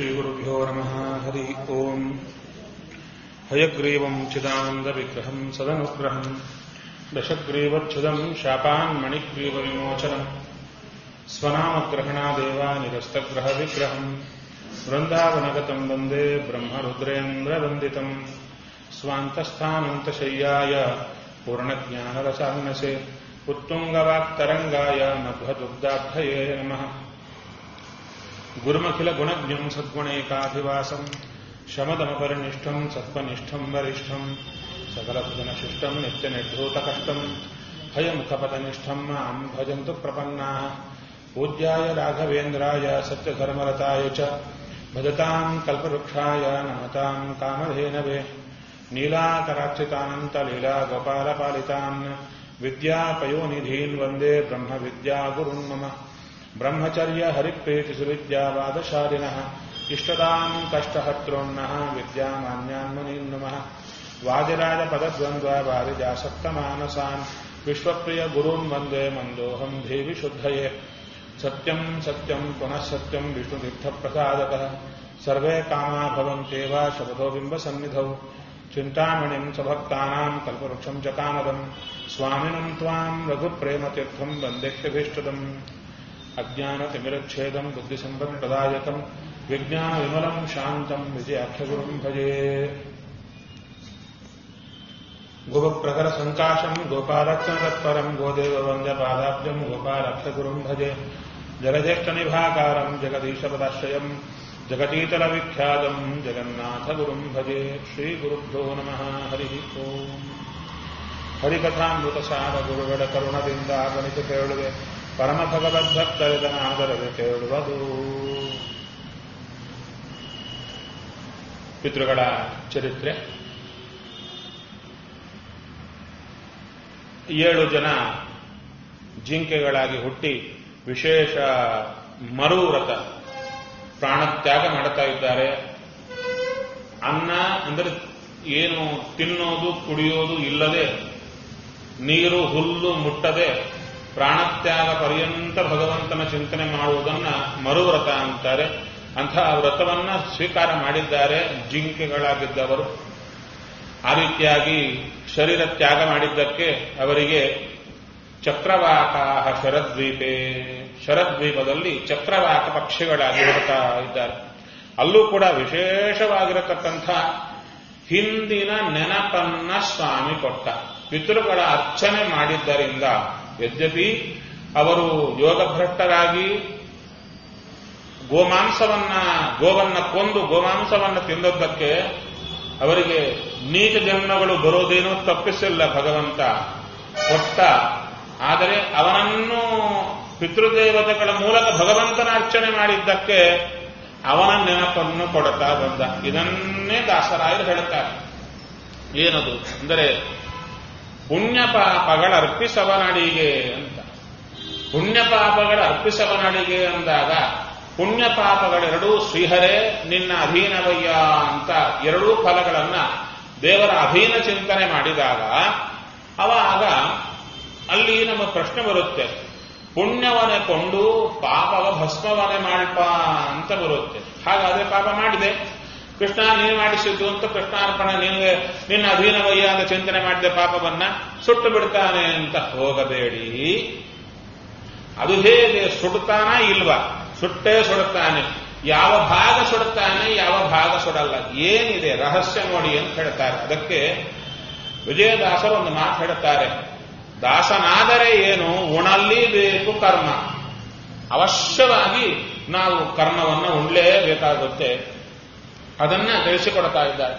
श्रीगुरुभ्यो नमः हरि ओम् हयग्रीवम् चिदानन्दविग्रहम् सदनुग्रहम् दशग्रीवच्छुदम् शापान्मणिग्रीवविमोचनम् स्वनामग्रहणादेव निरस्तग्रहविग्रहम् वृन्दावनगतम् वन्दे ब्रह्मरुद्रेन्द्रवन्दितम् स्वान्तस्थानन्तशय्याय पूर्णज्ञानरसान्नसे उत्तुङ्गवाक्तरङ्गाय मध्वदुग्धाब्धये नमः गुरुमखिलगुणज्ञम् सद्गुणैकाधिवासम् शमदमपरिनिष्ठम् सत्त्वनिष्ठम् वरिष्ठम् सकलभुजनशिष्टम् नित्यनिर्धूतकष्टम् हयमुखपदनिष्ठम् माम् भजन्तु प्रपन्नाः पूज्याय राघवेन्द्राय सत्यधर्मरताय च भजताम् कल्पवृक्षाय नमताम् कामधेनवे नीलाकराक्षितानन्तलीलागोपालपालितान् विद्यापयोनिधीन् वन्दे ब्रह्मविद्यागुरुन् मम ब्रह्मचर्य हरिप्रीतिसुविद्यावादशालिनः इष्टदाम् कष्टहर्तॄन्नः विद्यामान्यान् मुनीन् नमः वादिराजपदद्वन्द्ववारिजासक्तमानसान् विश्वप्रियगुरून् वन्दे मन्दोऽहम् देवि शुद्धये सत्यम् सत्यम् पुनः सत्यम् विष्णुतीर्थप्रसादकः सर्वे कामा भवन्त्येव शपथो बिम्बसन्निधौ चिन्तामणिम् स्वभक्तानाम् कल्पवृक्षम् च कामदम् स्वामिनम् त्वाम् रघुप्रेमतीर्थम् वन्देह्यभीष्टदम् अज्ञानतिमिरच्छेदम् बुद्धिसम्पत्प्रदायकम् विज्ञानविमलम् शान्तम् विजयाख्यगुरुम् भजे गुरुप्रकरसङ्काशम् गोपालक्षणतत्परम् गोदेववन्द्यपादाब्जम् गोपालक्षगुरुम् भजे जगज्येष्ठनिभाकारम् जगदीशपदाश्रयम् जगतीतलविख्यातम् जगन्नाथगुरुम् भजे श्रीगुरुभ्यो नमः हरिः ओम् ಹರಿಕಥಾಮೃತಸಾರ ಗುರುಗಳ ಕರುಣದಿಂದ ಗಣಿತು ಕೇಳುವೆ ಪರಮ ಭಗವದ್ಭಕ್ತರಿದನಾದರದೆ ಕೇಳುವುದು ಪಿತೃಗಳ ಚರಿತ್ರೆ ಏಳು ಜನ ಜಿಂಕೆಗಳಾಗಿ ಹುಟ್ಟಿ ವಿಶೇಷ ಮರುವ್ರತ ಪ್ರಾಣತ್ಯಾಗ ಮಾಡ್ತಾ ಇದ್ದಾರೆ ಅನ್ನ ಅಂದರೆ ಏನು ತಿನ್ನೋದು ಕುಡಿಯೋದು ಇಲ್ಲದೆ ನೀರು ಹುಲ್ಲು ಮುಟ್ಟದೆ ಪ್ರಾಣತ್ಯಾಗ ಪರ್ಯಂತ ಭಗವಂತನ ಚಿಂತನೆ ಮಾಡುವುದನ್ನ ಮರುವ್ರತ ಅಂತಾರೆ ಅಂತಹ ವ್ರತವನ್ನ ಸ್ವೀಕಾರ ಮಾಡಿದ್ದಾರೆ ಜಿಂಕೆಗಳಾಗಿದ್ದವರು ಆ ರೀತಿಯಾಗಿ ಶರೀರ ತ್ಯಾಗ ಮಾಡಿದ್ದಕ್ಕೆ ಅವರಿಗೆ ಚಕ್ರವಾಕಾಹ ಶರದ್ವೀಪೆ ಶರದ್ವೀಪದಲ್ಲಿ ಚಕ್ರವಾಕ ಪಕ್ಷಿಗಳಾಗಿ ಹುಡುಕ್ತಾ ಇದ್ದಾರೆ ಅಲ್ಲೂ ಕೂಡ ವಿಶೇಷವಾಗಿರತಕ್ಕಂಥ ಹಿಂದಿನ ನೆನಪನ್ನ ಸ್ವಾಮಿ ಕೊಟ್ಟ ಪಿತೃಗಳ ಅರ್ಚನೆ ಮಾಡಿದ್ದರಿಂದ ಯದ್ಯಪಿ ಅವರು ಯೋಗಭ್ರಷ್ಟರಾಗಿ ಗೋಮಾಂಸವನ್ನ ಗೋವನ್ನ ಕೊಂದು ಗೋಮಾಂಸವನ್ನ ತಿಂದದ್ದಕ್ಕೆ ಅವರಿಗೆ ನೀಚ ಜನ್ಮಗಳು ಬರೋದೇನೋ ತಪ್ಪಿಸಿಲ್ಲ ಭಗವಂತ ಕೊಟ್ಟ ಆದರೆ ಅವನನ್ನು ಪಿತೃದೇವತೆಗಳ ಮೂಲಕ ಭಗವಂತನ ಅರ್ಚನೆ ಮಾಡಿದ್ದಕ್ಕೆ ಅವನ ನೆನಪನ್ನು ಕೊಡುತ್ತಾ ಬಂದ ಇದನ್ನೇ ದಾಸರಾಯರು ಹೇಳುತ್ತಾರೆ ಏನದು ಅಂದರೆ ಪುಣ್ಯ ಪಾಪಗಳ ಅರ್ಪಿಸವನಡಿಗೆ ಅಂತ ಪುಣ್ಯ ಪಾಪಗಳ ಅರ್ಪಿಸವನಡಿಗೆ ಅಂದಾಗ ಪುಣ್ಯ ಪಾಪಗಳೆರಡೂ ಶ್ರೀಹರೇ ನಿನ್ನ ಅಧೀನವಯ್ಯ ಅಂತ ಎರಡೂ ಫಲಗಳನ್ನ ದೇವರ ಅಧೀನ ಚಿಂತನೆ ಮಾಡಿದಾಗ ಅವಾಗ ಅಲ್ಲಿ ನಮ್ಮ ಪ್ರಶ್ನೆ ಬರುತ್ತೆ ಪುಣ್ಯವನೆ ಕೊಂಡು ಪಾಪವ ಭಸ್ಮವನೆ ಮಾಡ್ಪ ಅಂತ ಬರುತ್ತೆ ಹಾಗಾದ್ರೆ ಪಾಪ ಮಾಡಿದೆ ಕೃಷ್ಣ ನೀನು ಮಾಡಿಸಿದ್ದು ಅಂತ ಕೃಷ್ಣಾರ್ಪಣೆ ನಿನಗೆ ನಿನ್ನ ಅಧೀನವಯ್ಯ ಅಂತ ಚಿಂತನೆ ಮಾಡಿದ ಪಾಪವನ್ನ ಸುಟ್ಟು ಬಿಡ್ತಾನೆ ಅಂತ ಹೋಗಬೇಡಿ ಅದು ಹೇಗೆ ಸುಡುತ್ತಾನ ಇಲ್ವಾ ಸುಟ್ಟೇ ಸುಡುತ್ತಾನೆ ಯಾವ ಭಾಗ ಸುಡುತ್ತಾನೆ ಯಾವ ಭಾಗ ಸುಡಲ್ಲ ಏನಿದೆ ರಹಸ್ಯ ನೋಡಿ ಅಂತ ಹೇಳ್ತಾರೆ ಅದಕ್ಕೆ ವಿಜಯದಾಸರು ಒಂದು ಮಾತು ಹೇಳುತ್ತಾರೆ ದಾಸನಾದರೆ ಏನು ಉಣಲೇಬೇಕು ಕರ್ಮ ಅವಶ್ಯವಾಗಿ ನಾವು ಕರ್ಮವನ್ನು ಉಣ್ಲೇಬೇಕಾಗುತ್ತೆ ಅದನ್ನ ತಿಳಿಸಿಕೊಡ್ತಾ ಇದ್ದಾರೆ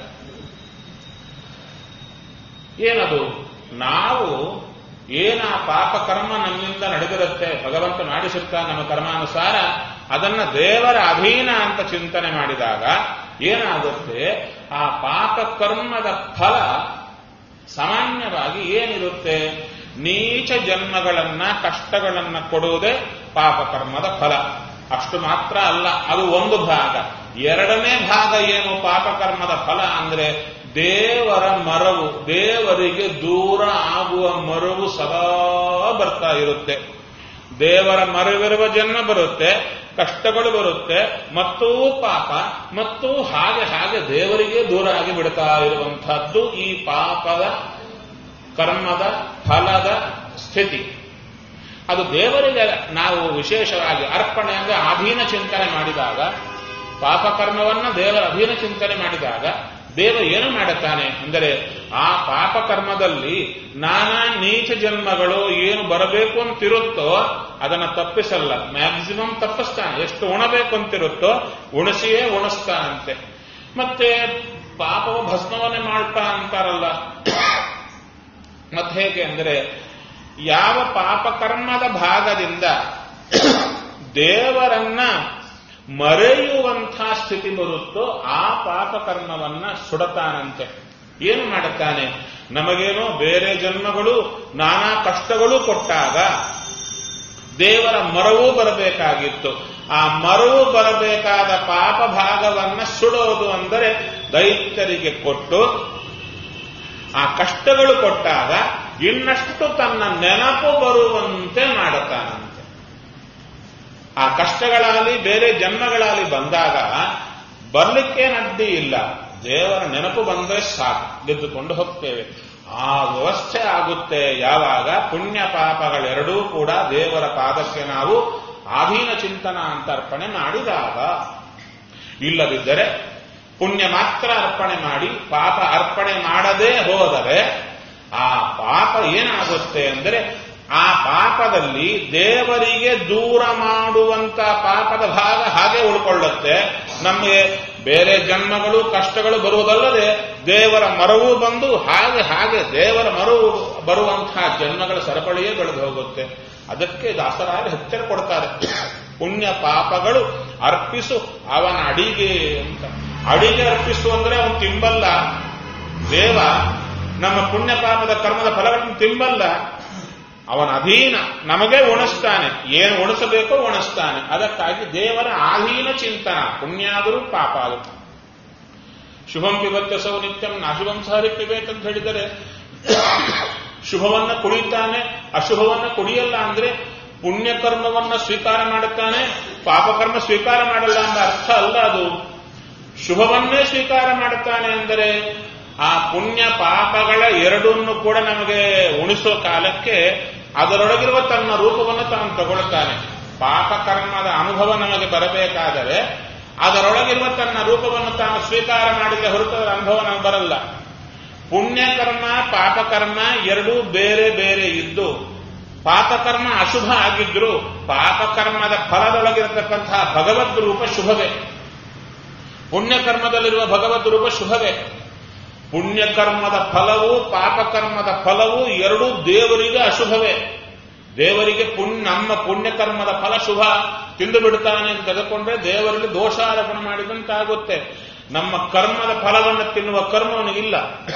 ಏನದು ನಾವು ಏನ ಪಾಪ ಕರ್ಮ ನಮ್ಮಿಂದ ನಡೆದಿರುತ್ತೆ ಭಗವಂತ ಮಾಡಿಸುತ್ತಾ ನಮ್ಮ ಕರ್ಮಾನುಸಾರ ಅದನ್ನ ದೇವರ ಅಧೀನ ಅಂತ ಚಿಂತನೆ ಮಾಡಿದಾಗ ಏನಾಗುತ್ತೆ ಆ ಪಾಪ ಕರ್ಮದ ಫಲ ಸಾಮಾನ್ಯವಾಗಿ ಏನಿರುತ್ತೆ ನೀಚ ಜನ್ಮಗಳನ್ನ ಕಷ್ಟಗಳನ್ನ ಕೊಡುವುದೇ ಪಾಪಕರ್ಮದ ಫಲ ಅಷ್ಟು ಮಾತ್ರ ಅಲ್ಲ ಅದು ಒಂದು ಭಾಗ ಎರಡನೇ ಭಾಗ ಏನು ಪಾಪಕರ್ಮದ ಫಲ ಅಂದ್ರೆ ದೇವರ ಮರವು ದೇವರಿಗೆ ದೂರ ಆಗುವ ಮರವು ಸದಾ ಬರ್ತಾ ಇರುತ್ತೆ ದೇವರ ಮರವಿರುವ ಜನ್ಮ ಬರುತ್ತೆ ಕಷ್ಟಗಳು ಬರುತ್ತೆ ಮತ್ತೂ ಪಾಪ ಮತ್ತು ಹಾಗೆ ಹಾಗೆ ದೇವರಿಗೆ ದೂರ ಆಗಿ ಬಿಡ್ತಾ ಇರುವಂತಹದ್ದು ಈ ಪಾಪದ ಕರ್ಮದ ಫಲದ ಸ್ಥಿತಿ ಅದು ದೇವರಿಗೆ ನಾವು ವಿಶೇಷವಾಗಿ ಅರ್ಪಣೆ ಅಂದ್ರೆ ಅಧೀನ ಚಿಂತನೆ ಮಾಡಿದಾಗ ಪಾಪಕರ್ಮವನ್ನ ದೇವರ ಅಧೀನ ಚಿಂತನೆ ಮಾಡಿದಾಗ ದೇವ ಏನು ಮಾಡುತ್ತಾನೆ ಅಂದರೆ ಆ ಪಾಪಕರ್ಮದಲ್ಲಿ ನಾನಾ ನೀಚ ಜನ್ಮಗಳು ಏನು ಬರಬೇಕು ಅಂತಿರುತ್ತೋ ಅದನ್ನ ತಪ್ಪಿಸಲ್ಲ ಮ್ಯಾಕ್ಸಿಮಮ್ ತಪ್ಪಿಸ್ತಾನೆ ಎಷ್ಟು ಉಣಬೇಕು ಅಂತಿರುತ್ತೋ ಉಣಿಸಿಯೇ ಉಣಿಸ್ತಾನಂತೆ ಮತ್ತೆ ಪಾಪವ ಭಸ್ಮವನ್ನೇ ಮಾಡ್ತಾ ಅಂತಾರಲ್ಲ ಮತ್ತೆ ಹೇಗೆ ಅಂದರೆ ಯಾವ ಪಾಪಕರ್ಮದ ಭಾಗದಿಂದ ದೇವರನ್ನ ಮರೆಯುವಂಥ ಸ್ಥಿತಿ ಬರುತ್ತೋ ಆ ಪಾಪಕರ್ಮವನ್ನ ಸುಡತಾನಂತೆ ಏನು ಮಾಡುತ್ತಾನೆ ನಮಗೇನೋ ಬೇರೆ ಜನ್ಮಗಳು ನಾನಾ ಕಷ್ಟಗಳು ಕೊಟ್ಟಾಗ ದೇವರ ಮರವೂ ಬರಬೇಕಾಗಿತ್ತು ಆ ಮರವು ಬರಬೇಕಾದ ಪಾಪ ಭಾಗವನ್ನ ಸುಡೋದು ಅಂದರೆ ದೈತ್ಯರಿಗೆ ಕೊಟ್ಟು ಆ ಕಷ್ಟಗಳು ಕೊಟ್ಟಾಗ ಇನ್ನಷ್ಟು ತನ್ನ ನೆನಪು ಬರುವಂತೆ ಮಾಡುತ್ತಾನಂತೆ ಆ ಕಷ್ಟಗಳಾಗಲಿ ಬೇರೆ ಜನ್ಮಗಳಾಗಲಿ ಬಂದಾಗ ಬರ್ಲಿಕ್ಕೆ ನಡ್ಡಿ ಇಲ್ಲ ದೇವರ ನೆನಪು ಬಂದರೆ ಸಾಕು ಗೆದ್ದುಕೊಂಡು ಹೋಗ್ತೇವೆ ಆ ವ್ಯವಸ್ಥೆ ಆಗುತ್ತೆ ಯಾವಾಗ ಪುಣ್ಯ ಪಾಪಗಳೆರಡೂ ಕೂಡ ದೇವರ ಪಾದಕ್ಕೆ ನಾವು ಆಧೀನ ಚಿಂತನ ಅಂತ ಅರ್ಪಣೆ ಮಾಡಿದಾಗ ಇಲ್ಲದಿದ್ದರೆ ಪುಣ್ಯ ಮಾತ್ರ ಅರ್ಪಣೆ ಮಾಡಿ ಪಾಪ ಅರ್ಪಣೆ ಮಾಡದೇ ಹೋದರೆ ಆ ಪಾಪ ಏನಾಗುತ್ತೆ ಅಂದರೆ ಆ ಪಾಪದಲ್ಲಿ ದೇವರಿಗೆ ದೂರ ಮಾಡುವಂತ ಪಾಪದ ಭಾಗ ಹಾಗೆ ಉಳ್ಕೊಳ್ಳುತ್ತೆ ನಮಗೆ ಬೇರೆ ಜನ್ಮಗಳು ಕಷ್ಟಗಳು ಬರುವುದಲ್ಲದೆ ದೇವರ ಮರವೂ ಬಂದು ಹಾಗೆ ಹಾಗೆ ದೇವರ ಮರವು ಬರುವಂತಹ ಜನ್ಮಗಳ ಸರಪಳಿಯೇ ಬೆಳೆದು ಹೋಗುತ್ತೆ ಅದಕ್ಕೆ ದಾಸರಾಯ ಎಚ್ಚರ ಕೊಡ್ತಾರೆ ಪುಣ್ಯ ಪಾಪಗಳು ಅರ್ಪಿಸು ಅವನ ಅಡಿಗೆ ಅಂತ ಅಡಿಗೆ ಅರ್ಪಿಸು ಅಂದ್ರೆ ಅವನು ತಿಂಬಲ್ಲ ದೇವ ನಮ್ಮ ಪುಣ್ಯ ಪಾಪದ ಕರ್ಮದ ಫಲಗಳನ್ನು ತಿಂಬಲ್ಲ ಅವನ ಅಧೀನ ನಮಗೆ ಉಣಿಸ್ತಾನೆ ಏನು ಉಣಿಸಬೇಕೋ ಉಣಿಸ್ತಾನೆ ಅದಕ್ಕಾಗಿ ದೇವರ ಆಧೀನ ಚಿಂತನ ಪುಣ್ಯಾದರೂ ಪಾಪ ಆಗುತ್ತೆ ಶುಭಂ ಪಿಬತ್ಯಸೌ ನಿತ್ಯಂ ನಾಶುಭಂ ಸಹರಿ ಪಿಬೇಕಂತ ಹೇಳಿದರೆ ಶುಭವನ್ನ ಕುಡಿತಾನೆ ಅಶುಭವನ್ನ ಕುಡಿಯಲ್ಲ ಅಂದ್ರೆ ಪುಣ್ಯಕರ್ಮವನ್ನ ಸ್ವೀಕಾರ ಮಾಡುತ್ತಾನೆ ಪಾಪಕರ್ಮ ಸ್ವೀಕಾರ ಮಾಡಲ್ಲ ಎಂಬ ಅರ್ಥ ಅಲ್ಲ ಅದು ಶುಭವನ್ನೇ ಸ್ವೀಕಾರ ಮಾಡುತ್ತಾನೆ ಅಂದರೆ ಆ ಪುಣ್ಯ ಪಾಪಗಳ ಎರಡನ್ನು ಕೂಡ ನಮಗೆ ಉಣಿಸೋ ಕಾಲಕ್ಕೆ ಅದರೊಳಗಿರುವ ತನ್ನ ರೂಪವನ್ನು ತಾನು ತಗೊಳ್ತಾನೆ ಪಾಪಕರ್ಮದ ಅನುಭವ ನಮಗೆ ಬರಬೇಕಾದರೆ ಅದರೊಳಗಿರುವ ತನ್ನ ರೂಪವನ್ನು ತಾನು ಸ್ವೀಕಾರ ಮಾಡಿದ ಹೊರತು ಅದರ ಅನುಭವ ನಮಗೆ ಬರಲ್ಲ ಪುಣ್ಯಕರ್ಮ ಪಾಪಕರ್ಮ ಎರಡೂ ಬೇರೆ ಬೇರೆ ಇದ್ದು ಪಾಪಕರ್ಮ ಅಶುಭ ಆಗಿದ್ರು ಪಾಪಕರ್ಮದ ಫಲದೊಳಗಿರತಕ್ಕಂತಹ ಭಗವದ್ ರೂಪ ಶುಭವೇ ಪುಣ್ಯಕರ್ಮದಲ್ಲಿರುವ ಭಗವದ್ ರೂಪ ಶುಭವೇ ಪುಣ್ಯಕರ್ಮದ ಫಲವು ಪಾಪಕರ್ಮದ ಫಲವು ಎರಡೂ ದೇವರಿಗೆ ಅಶುಭವೇ ದೇವರಿಗೆ ಪುಣ್ಯ ನಮ್ಮ ಪುಣ್ಯಕರ್ಮದ ಫಲ ಶುಭ ತಿಂದು ಬಿಡ್ತಾನೆ ಅಂತ ತೆಗೆದುಕೊಂಡ್ರೆ ದೇವರಿಗೆ ದೋಷಾರೋಪಣೆ ಮಾಡಿದಂತಾಗುತ್ತೆ ನಮ್ಮ ಕರ್ಮದ ಫಲವನ್ನು ತಿನ್ನುವ ಕರ್ಮವನಿಗಿಲ್ಲ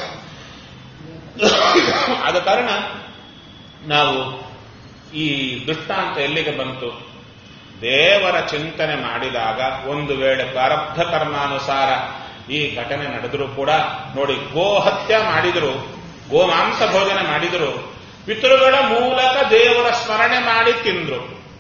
ಆದ ಕಾರಣ ನಾವು ಈ ದೃಷ್ಟಾಂತ ಎಲ್ಲಿಗೆ ಬಂತು ದೇವರ ಚಿಂತನೆ ಮಾಡಿದಾಗ ಒಂದು ವೇಳೆ ಪ್ರಾರಬ್ಧ ಕರ್ಮಾನುಸಾರ ಈ ಘಟನೆ ನಡೆದರೂ ಕೂಡ ನೋಡಿ ಗೋಹತ್ಯ ಮಾಡಿದರು ಗೋಮಾಂಸ ಭೋಜನ ಮಾಡಿದರು ಪಿತೃಗಳ ಮೂಲಕ ದೇವರ ಸ್ಮರಣೆ ಮಾಡಿ ತಿಂದ್ರು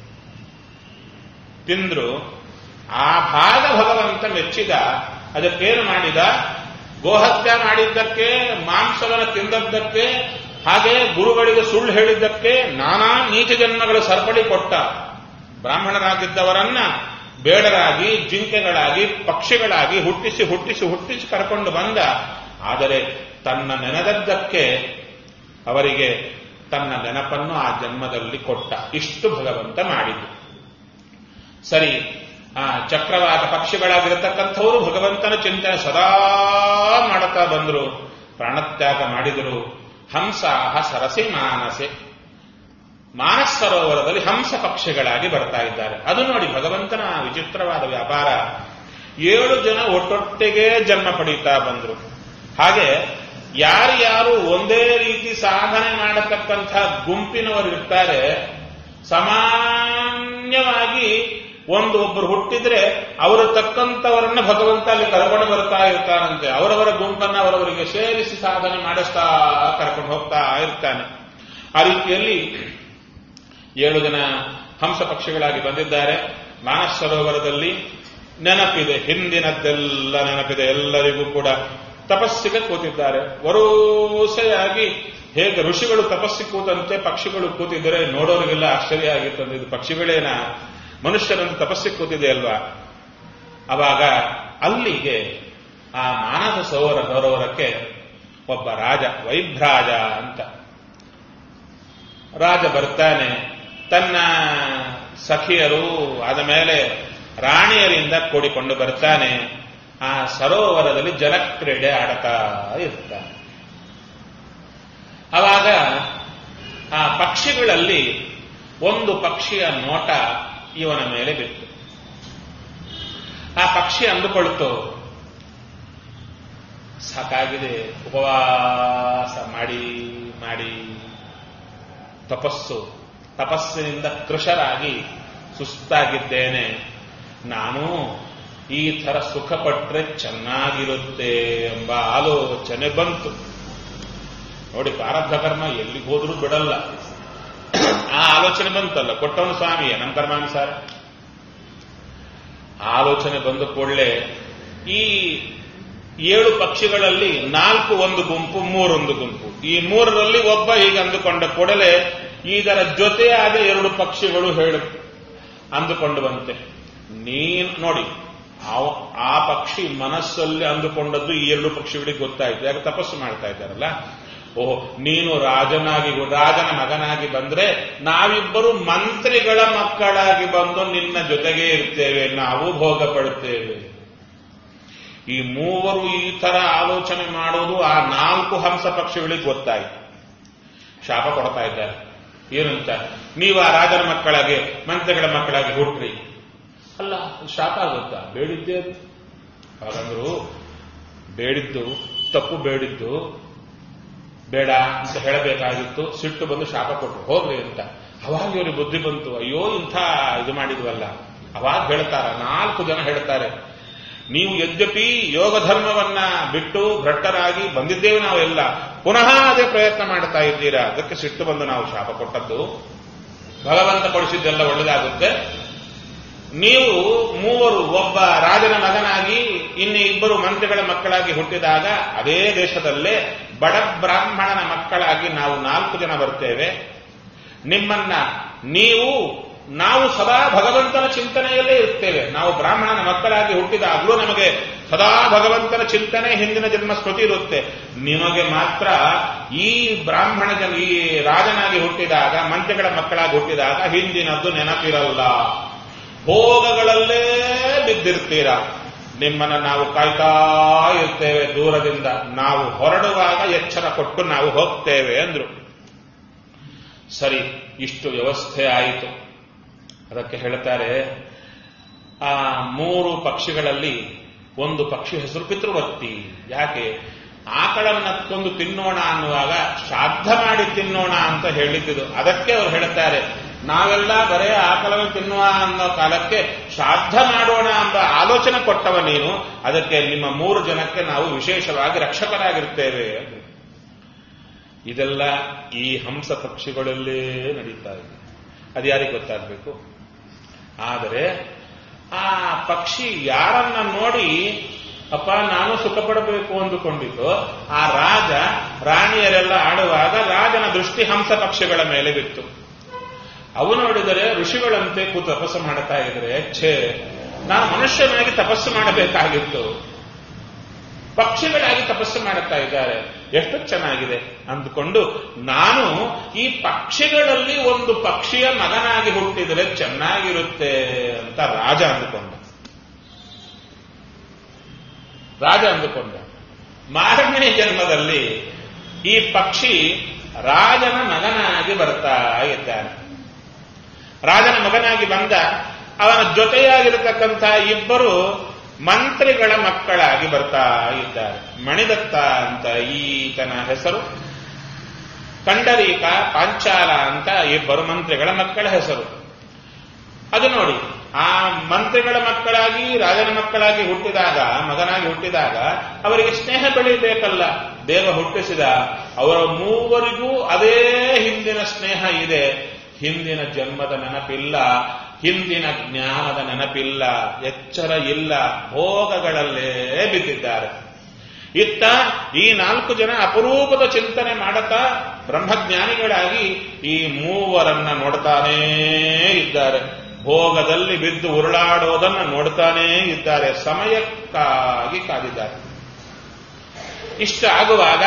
ತಿಂದ್ರು ಆ ಭಾಗ ಭಗವಂತ ಮೆಚ್ಚಿದ ಅದಕ್ಕೇನು ಮಾಡಿದ ಗೋಹತ್ಯ ಮಾಡಿದ್ದಕ್ಕೆ ಮಾಂಸವನ್ನು ತಿಂದದ್ದಕ್ಕೆ ಹಾಗೆ ಗುರುಗಳಿಗೆ ಸುಳ್ಳು ಹೇಳಿದ್ದಕ್ಕೆ ನಾನಾ ನೀಚ ಜನ್ಮಗಳ ಸರಪಳಿ ಕೊಟ್ಟ ಬ್ರಾಹ್ಮಣರಾಗಿದ್ದವರನ್ನ ಬೇಡರಾಗಿ ಜಿಂಕೆಗಳಾಗಿ ಪಕ್ಷಿಗಳಾಗಿ ಹುಟ್ಟಿಸಿ ಹುಟ್ಟಿಸಿ ಹುಟ್ಟಿಸಿ ಕರ್ಕೊಂಡು ಬಂದ ಆದರೆ ತನ್ನ ನೆನೆದದ್ದಕ್ಕೆ ಅವರಿಗೆ ತನ್ನ ನೆನಪನ್ನು ಆ ಜನ್ಮದಲ್ಲಿ ಕೊಟ್ಟ ಇಷ್ಟು ಭಗವಂತ ಮಾಡಿದ್ದು ಸರಿ ಆ ಚಕ್ರವಾದ ಪಕ್ಷಿಗಳಾಗಿರತಕ್ಕಂಥವರು ಭಗವಂತನ ಚಿಂತನೆ ಸದಾ ಮಾಡುತ್ತಾ ಬಂದರು ಪ್ರಾಣತ್ಯಾಗ ಮಾಡಿದರು ಹಂಸಾಹ ಸರಸಿ ಮಾನಸೆ ಮಾನಸ ಸರೋವರದಲ್ಲಿ ಹಂಸ ಪಕ್ಷಿಗಳಾಗಿ ಬರ್ತಾ ಇದ್ದಾರೆ ಅದು ನೋಡಿ ಭಗವಂತನ ವಿಚಿತ್ರವಾದ ವ್ಯಾಪಾರ ಏಳು ಜನ ಒಟ್ಟೊಟ್ಟಿಗೆ ಜನ್ಮ ಪಡೀತಾ ಬಂದರು ಹಾಗೆ ಯಾರ್ಯಾರು ಒಂದೇ ರೀತಿ ಸಾಧನೆ ಮಾಡತಕ್ಕಂಥ ಗುಂಪಿನವರು ಇರ್ತಾರೆ ಸಾಮಾನ್ಯವಾಗಿ ಒಂದು ಒಬ್ಬರು ಹುಟ್ಟಿದ್ರೆ ಅವರು ತಕ್ಕಂಥವರನ್ನ ಭಗವಂತ ಅಲ್ಲಿ ಕರ್ಕೊಂಡು ಬರ್ತಾ ಇರ್ತಾನಂತೆ ಅವರವರ ಗುಂಪನ್ನ ಅವರವರಿಗೆ ಸೇರಿಸಿ ಸಾಧನೆ ಮಾಡಿಸ್ತಾ ಕರ್ಕೊಂಡು ಹೋಗ್ತಾ ಇರ್ತಾನೆ ಆ ರೀತಿಯಲ್ಲಿ ಏಳು ಜನ ಹಂಸ ಪಕ್ಷಿಗಳಾಗಿ ಬಂದಿದ್ದಾರೆ ಮಾನಸ ಸರೋವರದಲ್ಲಿ ನೆನಪಿದೆ ಹಿಂದಿನದ್ದೆಲ್ಲ ನೆನಪಿದೆ ಎಲ್ಲರಿಗೂ ಕೂಡ ತಪಸ್ಸಿಗೆ ಕೂತಿದ್ದಾರೆ ವರೋಸೆಯಾಗಿ ಹೇಗೆ ಋಷಿಗಳು ತಪಸ್ಸಿಗೆ ಕೂತಂತೆ ಪಕ್ಷಿಗಳು ಕೂತಿದ್ದರೆ ನೋಡೋರಿಗೆಲ್ಲ ಆಶ್ಚರ್ಯ ಆಗಿತ್ತು ಇದು ಪಕ್ಷಿಗಳೇನ ಮನುಷ್ಯರಂತ ತಪಸ್ಸಿಗೆ ಕೂತಿದೆ ಅಲ್ವಾ ಅವಾಗ ಅಲ್ಲಿಗೆ ಆ ಮಾನಸ ಸರೋವರ ಸರೋವರಕ್ಕೆ ಒಬ್ಬ ರಾಜ ವೈಭ್ರಾಜ ಅಂತ ರಾಜ ಬರ್ತಾನೆ ತನ್ನ ಸಖಿಯರು ಆದ ಮೇಲೆ ರಾಣಿಯರಿಂದ ಕೂಡಿಕೊಂಡು ಬರ್ತಾನೆ ಆ ಸರೋವರದಲ್ಲಿ ಜಲಕ್ರೀಡೆ ಆಡತಾ ಇರ್ತಾನೆ ಅವಾಗ ಆ ಪಕ್ಷಿಗಳಲ್ಲಿ ಒಂದು ಪಕ್ಷಿಯ ನೋಟ ಇವನ ಮೇಲೆ ಬಿತ್ತು ಆ ಪಕ್ಷಿ ಅಂದುಕೊಳ್ತು ಸಾಕಾಗಿದೆ ಉಪವಾಸ ಮಾಡಿ ಮಾಡಿ ತಪಸ್ಸು ತಪಸ್ಸಿನಿಂದ ಕೃಶರಾಗಿ ಸುಸ್ತಾಗಿದ್ದೇನೆ ನಾನು ಈ ಥರ ಸುಖಪಟ್ರೆ ಚೆನ್ನಾಗಿರುತ್ತೆ ಎಂಬ ಆಲೋಚನೆ ಬಂತು ನೋಡಿ ಪ್ರಾರಬ್ಧ ಕರ್ಮ ಎಲ್ಲಿಗೆ ಹೋದ್ರೂ ಬಿಡಲ್ಲ ಆ ಆಲೋಚನೆ ಬಂತಲ್ಲ ಕೊಟ್ಟವನು ಸ್ವಾಮಿಯೇ ನಮ್ಮ ಕರ್ಮಾನುಸಾರ ಆಲೋಚನೆ ಬಂದ ಕೂಡಲೇ ಈ ಏಳು ಪಕ್ಷಿಗಳಲ್ಲಿ ನಾಲ್ಕು ಒಂದು ಗುಂಪು ಮೂರೊಂದು ಗುಂಪು ಈ ಮೂರರಲ್ಲಿ ಒಬ್ಬ ಹೀಗೆ ಅಂದುಕೊಂಡ ಕೂಡಲೇ ಇದರ ಜೊತೆಯಾದ ಎರಡು ಪಕ್ಷಿಗಳು ಹೇಳು ಅಂದುಕೊಂಡು ಬಂತೆ ನೀನ್ ನೋಡಿ ಆ- ಆ ಪಕ್ಷಿ ಮನಸ್ಸಲ್ಲಿ ಅಂದುಕೊಂಡದ್ದು ಈ ಎರಡು ಪಕ್ಷಿಗಳಿಗೆ ಗೊತ್ತಾಯ್ತು ಯಾಕೆ ತಪಸ್ಸು ಮಾಡ್ತಾ ಇದ್ದಾರಲ್ಲ ಓಹೋ ನೀನು ರಾಜನಾಗಿ ರಾಜನ ಮಗನಾಗಿ ಬಂದ್ರೆ ನಾವಿಬ್ಬರು ಮಂತ್ರಿಗಳ ಮಕ್ಕಳಾಗಿ ಬಂದು ನಿನ್ನ ಜೊತೆಗೆ ಇರ್ತೇವೆ ನಾವು ಭೋಗ ಪಡುತ್ತೇವೆ ಈ ಮೂವರು ಈ ತರ ಆಲೋಚನೆ ಮಾಡೋದು ಆ ನಾಲ್ಕು ಹಂಸ ಪಕ್ಷಿಗಳಿಗೆ ಗೊತ್ತಾಯ್ತು ಶಾಪ ಕೊಡ್ತಾ ಇದ್ದಾರೆ ಏನಂತ ನೀವು ಆ ರಾಜನ ಮಕ್ಕಳಾಗಿ ಮಂತ್ರಿಗಳ ಮಕ್ಕಳಾಗಿ ಹುಟ್ರಿ ಅಲ್ಲ ಶಾಪ ಆಗುತ್ತಾ ಬೇಡಿದ್ದೇ ಅದು ಹಾಗಂದ್ರು ಬೇಡಿದ್ದು ತಪ್ಪು ಬೇಡಿದ್ದು ಬೇಡ ಅಂತ ಹೇಳಬೇಕಾಗಿತ್ತು ಸಿಟ್ಟು ಬಂದು ಶಾಪ ಕೊಟ್ಟರು ಹೋಗ್ರಿ ಅಂತ ಅವಾಗ ಇವ್ರಿಗೆ ಬುದ್ಧಿ ಬಂತು ಅಯ್ಯೋ ಇಂಥ ಇದು ಮಾಡಿದ್ವಲ್ಲ ಅವಾಗ ಹೇಳ್ತಾರ ನಾಲ್ಕು ಜನ ಹೇಳ್ತಾರೆ ನೀವು ಯದ್ಯಪಿ ಯೋಗ ಧರ್ಮವನ್ನ ಬಿಟ್ಟು ಭ್ರಷ್ಟರಾಗಿ ಬಂದಿದ್ದೇವೆ ನಾವೆಲ್ಲ ಪುನಃ ಅದೇ ಪ್ರಯತ್ನ ಮಾಡ್ತಾ ಇದ್ದೀರಾ ಅದಕ್ಕೆ ಸಿಟ್ಟು ಬಂದು ನಾವು ಶಾಪ ಕೊಟ್ಟದ್ದು ಭಗವಂತ ಕೊಡಿಸಿದ್ದೆಲ್ಲ ಒಳ್ಳೆದಾಗುತ್ತೆ ನೀವು ಮೂವರು ಒಬ್ಬ ರಾಜನ ಮಗನಾಗಿ ಇನ್ನು ಇಬ್ಬರು ಮಂತ್ರಿಗಳ ಮಕ್ಕಳಾಗಿ ಹುಟ್ಟಿದಾಗ ಅದೇ ದೇಶದಲ್ಲೇ ಬಡ ಬ್ರಾಹ್ಮಣನ ಮಕ್ಕಳಾಗಿ ನಾವು ನಾಲ್ಕು ಜನ ಬರ್ತೇವೆ ನಿಮ್ಮನ್ನ ನೀವು ನಾವು ಸದಾ ಭಗವಂತನ ಚಿಂತನೆಯಲ್ಲೇ ಇರ್ತೇವೆ ನಾವು ಬ್ರಾಹ್ಮಣನ ಮಕ್ಕಳಾಗಿ ಹುಟ್ಟಿದಾಗಲೂ ನಮಗೆ ಸದಾ ಭಗವಂತನ ಚಿಂತನೆ ಹಿಂದಿನ ಜನ್ಮ ಸ್ಮೃತಿ ಇರುತ್ತೆ ನಿಮಗೆ ಮಾತ್ರ ಈ ಬ್ರಾಹ್ಮಣ ಜನ ಈ ರಾಜನಾಗಿ ಹುಟ್ಟಿದಾಗ ಮಂತ್ರಿಗಳ ಮಕ್ಕಳಾಗಿ ಹುಟ್ಟಿದಾಗ ಹಿಂದಿನದ್ದು ನೆನಪಿರಲ್ಲ ಭೋಗಗಳಲ್ಲೇ ಬಿದ್ದಿರ್ತೀರ ನಿಮ್ಮನ್ನ ನಾವು ಕಾಯ್ತಾ ಇರ್ತೇವೆ ದೂರದಿಂದ ನಾವು ಹೊರಡುವಾಗ ಎಚ್ಚರ ಕೊಟ್ಟು ನಾವು ಹೋಗ್ತೇವೆ ಅಂದ್ರು ಸರಿ ಇಷ್ಟು ವ್ಯವಸ್ಥೆ ಆಯಿತು ಅದಕ್ಕೆ ಹೇಳ್ತಾರೆ ಆ ಮೂರು ಪಕ್ಷಿಗಳಲ್ಲಿ ಒಂದು ಪಕ್ಷಿ ಹೆಸರು ಪಿತೃವರ್ತಿ ಯಾಕೆ ಆಕಳನ್ನ ಕೊಂದು ತಿನ್ನೋಣ ಅನ್ನುವಾಗ ಶ್ರಾದ್ದ ಮಾಡಿ ತಿನ್ನೋಣ ಅಂತ ಹೇಳಿದ್ದು ಅದಕ್ಕೆ ಅವ್ರು ಹೇಳ್ತಾರೆ ನಾವೆಲ್ಲ ಬರೇ ಆಕಳನ್ನು ತಿನ್ನುವ ಅನ್ನೋ ಕಾಲಕ್ಕೆ ಶ್ರಾದ್ದ ಮಾಡೋಣ ಎಂಬ ಆಲೋಚನೆ ಕೊಟ್ಟವ ನೀನು ಅದಕ್ಕೆ ನಿಮ್ಮ ಮೂರು ಜನಕ್ಕೆ ನಾವು ವಿಶೇಷವಾಗಿ ರಕ್ಷಕರಾಗಿರ್ತೇವೆ ಅಂದ್ರು. ಇದೆಲ್ಲ ಈ ಹಂಸ ಪಕ್ಷಿಗಳಲ್ಲೇ ನಡೀತಾ ಇದೆ ಅದು ಯಾರಿಗೆ ಗೊತ್ತಾಗಬೇಕು ಆದರೆ ಆ ಪಕ್ಷಿ ಯಾರನ್ನ ನೋಡಿ ಅಪ್ಪ ನಾನು ಸುಖ ಪಡಬೇಕು ಅಂದುಕೊಂಡಿದ್ದು ಆ ರಾಜ ರಾಣಿಯರೆಲ್ಲ ಆಡುವಾಗ ರಾಜನ ದೃಷ್ಟಿ ಹಂಸ ಪಕ್ಷಿಗಳ ಮೇಲೆ ಬಿತ್ತು ಅವು ನೋಡಿದರೆ ಋಷಿಗಳಂತೆ ಕೂತು ತಪಸ್ಸು ಮಾಡ್ತಾ ಇದ್ರೆ ಛೇ ನಾನು ಮನುಷ್ಯನಾಗಿ ತಪಸ್ಸು ಮಾಡಬೇಕಾಗಿತ್ತು ಪಕ್ಷಿಗಳಾಗಿ ತಪಸ್ಸು ಮಾಡುತ್ತಾ ಇದ್ದಾರೆ ಎಷ್ಟು ಚೆನ್ನಾಗಿದೆ ಅಂದುಕೊಂಡು ನಾನು ಈ ಪಕ್ಷಿಗಳಲ್ಲಿ ಒಂದು ಪಕ್ಷಿಯ ಮಗನಾಗಿ ಹುಟ್ಟಿದರೆ ಚೆನ್ನಾಗಿರುತ್ತೆ ಅಂತ ರಾಜ ಅಂದುಕೊಂಡ ರಾಜ ಅಂದುಕೊಂಡ ಮಾರನೇ ಜನ್ಮದಲ್ಲಿ ಈ ಪಕ್ಷಿ ರಾಜನ ಮಗನಾಗಿ ಬರ್ತಾ ಇದ್ದಾನೆ ರಾಜನ ಮಗನಾಗಿ ಬಂದ ಅವನ ಜೊತೆಯಾಗಿರತಕ್ಕಂಥ ಇಬ್ಬರು ಮಂತ್ರಿಗಳ ಮಕ್ಕಳಾಗಿ ಬರ್ತಾ ಇದ್ದಾರೆ ಮಣಿದತ್ತ ಅಂತ ಈತನ ಹೆಸರು ಕಂಡರೀಕ ಪಾಂಚಾಲ ಅಂತ ಇಬ್ಬರು ಮಂತ್ರಿಗಳ ಮಕ್ಕಳ ಹೆಸರು ಅದು ನೋಡಿ ಆ ಮಂತ್ರಿಗಳ ಮಕ್ಕಳಾಗಿ ರಾಜನ ಮಕ್ಕಳಾಗಿ ಹುಟ್ಟಿದಾಗ ಮಗನಾಗಿ ಹುಟ್ಟಿದಾಗ ಅವರಿಗೆ ಸ್ನೇಹ ಬೆಳೀಬೇಕಲ್ಲ ದೇವ ಹುಟ್ಟಿಸಿದ ಅವರ ಮೂವರಿಗೂ ಅದೇ ಹಿಂದಿನ ಸ್ನೇಹ ಇದೆ ಹಿಂದಿನ ಜನ್ಮದ ನೆನಪಿಲ್ಲ ಹಿಂದಿನ ಜ್ಞಾನದ ನೆನಪಿಲ್ಲ ಎಚ್ಚರ ಇಲ್ಲ ಭೋಗಗಳಲ್ಲೇ ಬಿದ್ದಿದ್ದಾರೆ ಇತ್ತ ಈ ನಾಲ್ಕು ಜನ ಅಪರೂಪದ ಚಿಂತನೆ ಮಾಡುತ್ತಾ ಬ್ರಹ್ಮಜ್ಞಾನಿಗಳಾಗಿ ಈ ಮೂವರನ್ನ ನೋಡ್ತಾನೇ ಇದ್ದಾರೆ ಭೋಗದಲ್ಲಿ ಬಿದ್ದು ಉರುಳಾಡೋದನ್ನ ನೋಡ್ತಾನೇ ಇದ್ದಾರೆ ಸಮಯಕ್ಕಾಗಿ ಕಾದಿದ್ದಾರೆ ಇಷ್ಟ ಆಗುವಾಗ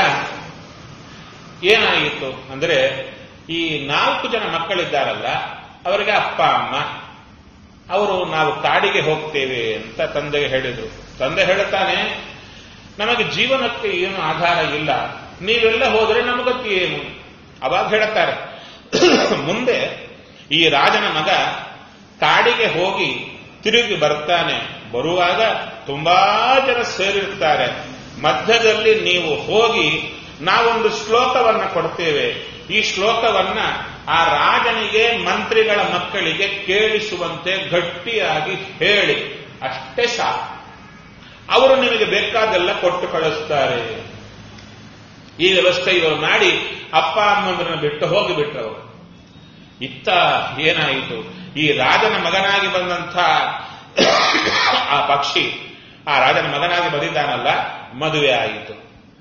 ಏನಾಯಿತು ಅಂದ್ರೆ ಈ ನಾಲ್ಕು ಜನ ಮಕ್ಕಳಿದ್ದಾರಲ್ಲ ಅವರಿಗೆ ಅಪ್ಪ ಅಮ್ಮ ಅವರು ನಾವು ಕಾಡಿಗೆ ಹೋಗ್ತೇವೆ ಅಂತ ತಂದೆಗೆ ಹೇಳಿದ್ರು ತಂದೆ ಹೇಳುತ್ತಾನೆ ನಮಗೆ ಜೀವನಕ್ಕೆ ಏನು ಆಧಾರ ಇಲ್ಲ ನೀವೆಲ್ಲ ಹೋದರೆ ನಮಗತಿ ಏನು ಅವಾಗ ಹೇಳುತ್ತಾರೆ ಮುಂದೆ ಈ ರಾಜನ ಮಗ ಕಾಡಿಗೆ ಹೋಗಿ ತಿರುಗಿ ಬರ್ತಾನೆ ಬರುವಾಗ ತುಂಬಾ ಜನ ಸೇರಿರ್ತಾರೆ ಮಧ್ಯದಲ್ಲಿ ನೀವು ಹೋಗಿ ನಾವೊಂದು ಶ್ಲೋಕವನ್ನ ಕೊಡ್ತೇವೆ ಈ ಶ್ಲೋಕವನ್ನ ಆ ರಾಜನಿಗೆ ಮಂತ್ರಿಗಳ ಮಕ್ಕಳಿಗೆ ಕೇಳಿಸುವಂತೆ ಗಟ್ಟಿಯಾಗಿ ಹೇಳಿ ಅಷ್ಟೇ ಸಾಕು ಅವರು ನಿಮಗೆ ಬೇಕಾದೆಲ್ಲ ಕೊಟ್ಟು ಕಳಿಸ್ತಾರೆ ಈ ವ್ಯವಸ್ಥೆ ಇವರು ಮಾಡಿ ಅಪ್ಪ ಅಮ್ಮಂದ್ರನ್ನ ಬಿಟ್ಟು ಹೋಗಿಬಿಟ್ರವರು ಇತ್ತ ಏನಾಯಿತು ಈ ರಾಜನ ಮಗನಾಗಿ ಬಂದಂಥ ಆ ಪಕ್ಷಿ ಆ ರಾಜನ ಮಗನಾಗಿ ಬಂದಿದ್ದಾನಲ್ಲ ಮದುವೆ ಆಯಿತು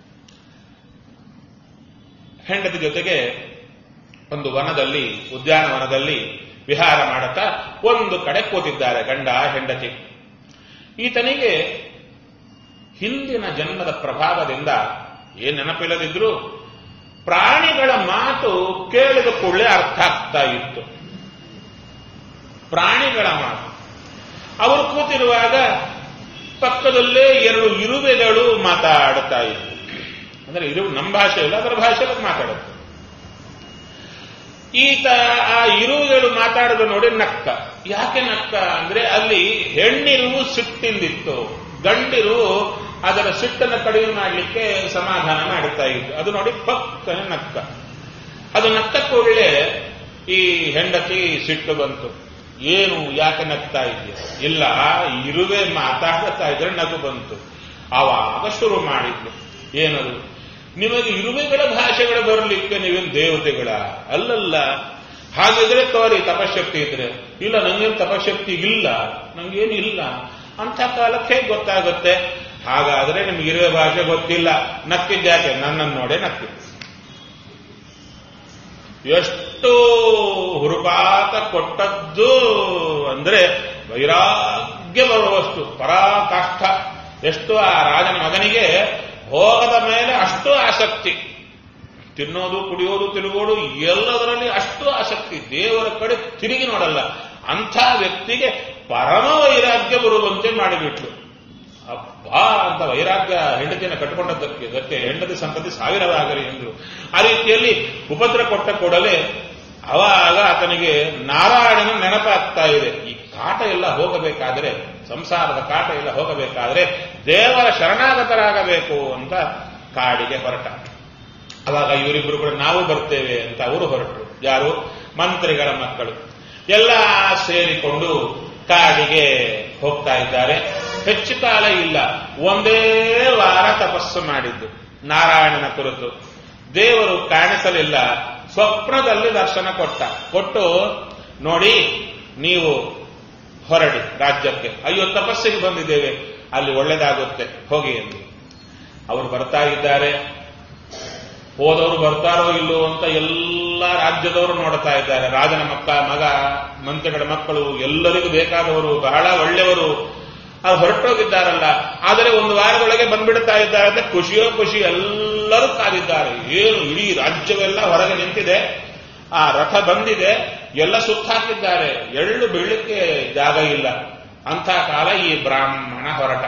ಹೆಂಡತಿ ಜೊತೆಗೆ ಒಂದು ವನದಲ್ಲಿ ಉದ್ಯಾನವನದಲ್ಲಿ ವಿಹಾರ ಮಾಡುತ್ತಾ ಒಂದು ಕಡೆ ಕೂತಿದ್ದಾರೆ ಗಂಡ ಹೆಂಡತಿ ಈತನಿಗೆ ಹಿಂದಿನ ಜನ್ಮದ ಪ್ರಭಾವದಿಂದ ಏನ್ ನೆನಪಿಲ್ಲದಿದ್ರು ಪ್ರಾಣಿಗಳ ಮಾತು ಕೇಳಿದ ಕೂಡಲೇ ಅರ್ಥ ಆಗ್ತಾ ಇತ್ತು ಪ್ರಾಣಿಗಳ ಮಾತು ಅವರು ಕೂತಿರುವಾಗ ಪಕ್ಕದಲ್ಲೇ ಎರಡು ಇರುವೆಗಳು ಮಾತಾಡುತ್ತಾ ಇತ್ತು ಅಂದ್ರೆ ಇರು ನಮ್ಮ ಭಾಷೆಯಲ್ಲಿ ಅದರ ಭಾಷೆಯಲ್ಲಿ ಮಾತಾಡುತ್ತೆ ಈತ ಆ ಇರುವೆಗಳು ಮಾತಾಡೋದು ನೋಡಿ ನಕ್ಕ ಯಾಕೆ ನಕ್ಕ ಅಂದ್ರೆ ಅಲ್ಲಿ ಹೆಣ್ಣಿರುವು ಸಿಟ್ಟಿಂದಿತ್ತು ಗಂಡಿರು ಅದರ ಸಿಟ್ಟನ್ನು ಕಡಿಮೆ ಮಾಡಲಿಕ್ಕೆ ಸಮಾಧಾನ ಮಾಡುತ್ತಾ ಇತ್ತು ಅದು ನೋಡಿ ಪಕ್ಕನೆ ನಕ್ಕ ಅದು ನಕ್ಕ ಕೂಡಲೇ ಈ ಹೆಂಡತಿ ಸಿಟ್ಟು ಬಂತು ಏನು ಯಾಕೆ ನಗ್ತಾ ಇದೆಯಾ ಇಲ್ಲ ಇರುವೆ ಮಾತಾಡ್ತಾ ಇದ್ರೆ ನಗು ಬಂತು ಆವಾಗ ಶುರು ಮಾಡಿದ್ಲು ಏನದು ನಿಮಗೆ ಇರುವೆಗಳ ಭಾಷೆಗಳು ಬರಲಿಕ್ಕೆ ನೀವೇನು ದೇವತೆಗಳ ಅಲ್ಲಲ್ಲ ಹಾಗಿದ್ರೆ ತೋರಿ ತಪಶಕ್ತಿ ಇದ್ರೆ ಇಲ್ಲ ನಂಗೇನು ತಪಶಕ್ತಿ ಇಲ್ಲ ನಂಗೇನು ಇಲ್ಲ ಅಂತ ಕಾಲಕ್ಕೆ ಹೇಗೆ ಗೊತ್ತಾಗುತ್ತೆ ಹಾಗಾದ್ರೆ ನಿಮ್ಗೆ ಇರುವೆ ಭಾಷೆ ಗೊತ್ತಿಲ್ಲ ನಕ್ಕಿದ್ಯಾಕೆ ನನ್ನನ್ನು ನೋಡೇ ನಕ್ಕಿದ್ದು ಎಷ್ಟು ಹುರುಪಾತ ಕೊಟ್ಟದ್ದು ಅಂದ್ರೆ ವೈರಾಗ್ಯ ಬರುವಷ್ಟು ಪರಾಕಾಷ್ಠ ಎಷ್ಟು ಆ ರಾಜನ ಮಗನಿಗೆ ಭೋಗದ ಮೇಲೆ ಅಷ್ಟು ಆಸಕ್ತಿ ತಿನ್ನೋದು ಕುಡಿಯೋದು ತಿರುಗೋದು ಎಲ್ಲದರಲ್ಲಿ ಅಷ್ಟು ಆಸಕ್ತಿ ದೇವರ ಕಡೆ ತಿರುಗಿ ನೋಡಲ್ಲ ಅಂಥ ವ್ಯಕ್ತಿಗೆ ಪರಮ ವೈರಾಗ್ಯ ಬರುವಂತೆ ಮಾಡಿಬಿಟ್ಲು ಅಬ್ಬಾ ಅಂತ ವೈರಾಗ್ಯ ಹೆಂಡತಿಯನ್ನು ಕಟ್ಟಿಕೊಂಡದ್ದಕ್ಕೆ ಅದಕ್ಕೆ ಹೆಂಡತಿ ಸಂಪತ್ತಿ ಸಾವಿರವಾಗಲಿ ಎಂದರು ಆ ರೀತಿಯಲ್ಲಿ ಉಪದ್ರ ಕೊಟ್ಟ ಕೂಡಲೇ ಅವಾಗ ಆತನಿಗೆ ನಾರಾಯಣನ ನೆನಪಾಗ್ತಾ ಇದೆ ಈ ಕಾಟ ಎಲ್ಲ ಹೋಗಬೇಕಾದ್ರೆ ಸಂಸಾರದ ಕಾಟ ಎಲ್ಲ ಹೋಗಬೇಕಾದ್ರೆ ದೇವರ ಶರಣಾಗತರಾಗಬೇಕು ಅಂತ ಕಾಡಿಗೆ ಹೊರಟ ಅವಾಗ ಇವರಿಬ್ಬರು ಕೂಡ ನಾವು ಬರ್ತೇವೆ ಅಂತ ಅವರು ಹೊರಟರು ಯಾರು ಮಂತ್ರಿಗಳ ಮಕ್ಕಳು ಎಲ್ಲ ಸೇರಿಕೊಂಡು ಕಾಡಿಗೆ ಹೋಗ್ತಾ ಇದ್ದಾರೆ ಹೆಚ್ಚು ಕಾಲ ಇಲ್ಲ ಒಂದೇ ವಾರ ತಪಸ್ಸು ಮಾಡಿದ್ದು ನಾರಾಯಣನ ಕುರಿತು ದೇವರು ಕಾಣಿಸಲಿಲ್ಲ ಸ್ವಪ್ನದಲ್ಲಿ ದರ್ಶನ ಕೊಟ್ಟ ಕೊಟ್ಟು ನೋಡಿ ನೀವು ಹೊರಡಿ ರಾಜ್ಯಕ್ಕೆ ಅಯ್ಯೋ ತಪಸ್ಸಿಗೆ ಬಂದಿದ್ದೇವೆ ಅಲ್ಲಿ ಒಳ್ಳೇದಾಗುತ್ತೆ ಹೋಗಿ ಎಂದು ಅವರು ಬರ್ತಾ ಇದ್ದಾರೆ ಹೋದವರು ಬರ್ತಾರೋ ಇಲ್ಲೋ ಅಂತ ಎಲ್ಲ ರಾಜ್ಯದವರು ನೋಡ್ತಾ ಇದ್ದಾರೆ ರಾಜನ ಮಕ್ಕ ಮಗ ಮಂತ್ರಿಗಳ ಮಕ್ಕಳು ಎಲ್ಲರಿಗೂ ಬೇಕಾದವರು ಬಹಳ ಒಳ್ಳೆಯವರು ಅದು ಹೊರಟೋಗಿದ್ದಾರಲ್ಲ ಆದರೆ ಒಂದು ವಾರದೊಳಗೆ ಬಂದ್ಬಿಡ್ತಾ ಇದ್ದಾರೆ ಅಂತ ಖುಷಿಯೋ ಖುಷಿ ಎಲ್ಲರೂ ಕಾದಿದ್ದಾರೆ ಏನು ಇಡೀ ರಾಜ್ಯವೆಲ್ಲ ಹೊರಗೆ ನಿಂತಿದೆ ಆ ರಥ ಬಂದಿದೆ ಎಲ್ಲ ಸುತ್ತಾಕಿದ್ದಾರೆ ಎಳ್ಳು ಬೀಳಲಿಕ್ಕೆ ಜಾಗ ಇಲ್ಲ ಅಂಥ ಕಾಲ ಈ ಬ್ರಾಹ್ಮಣ ಹೊರಟ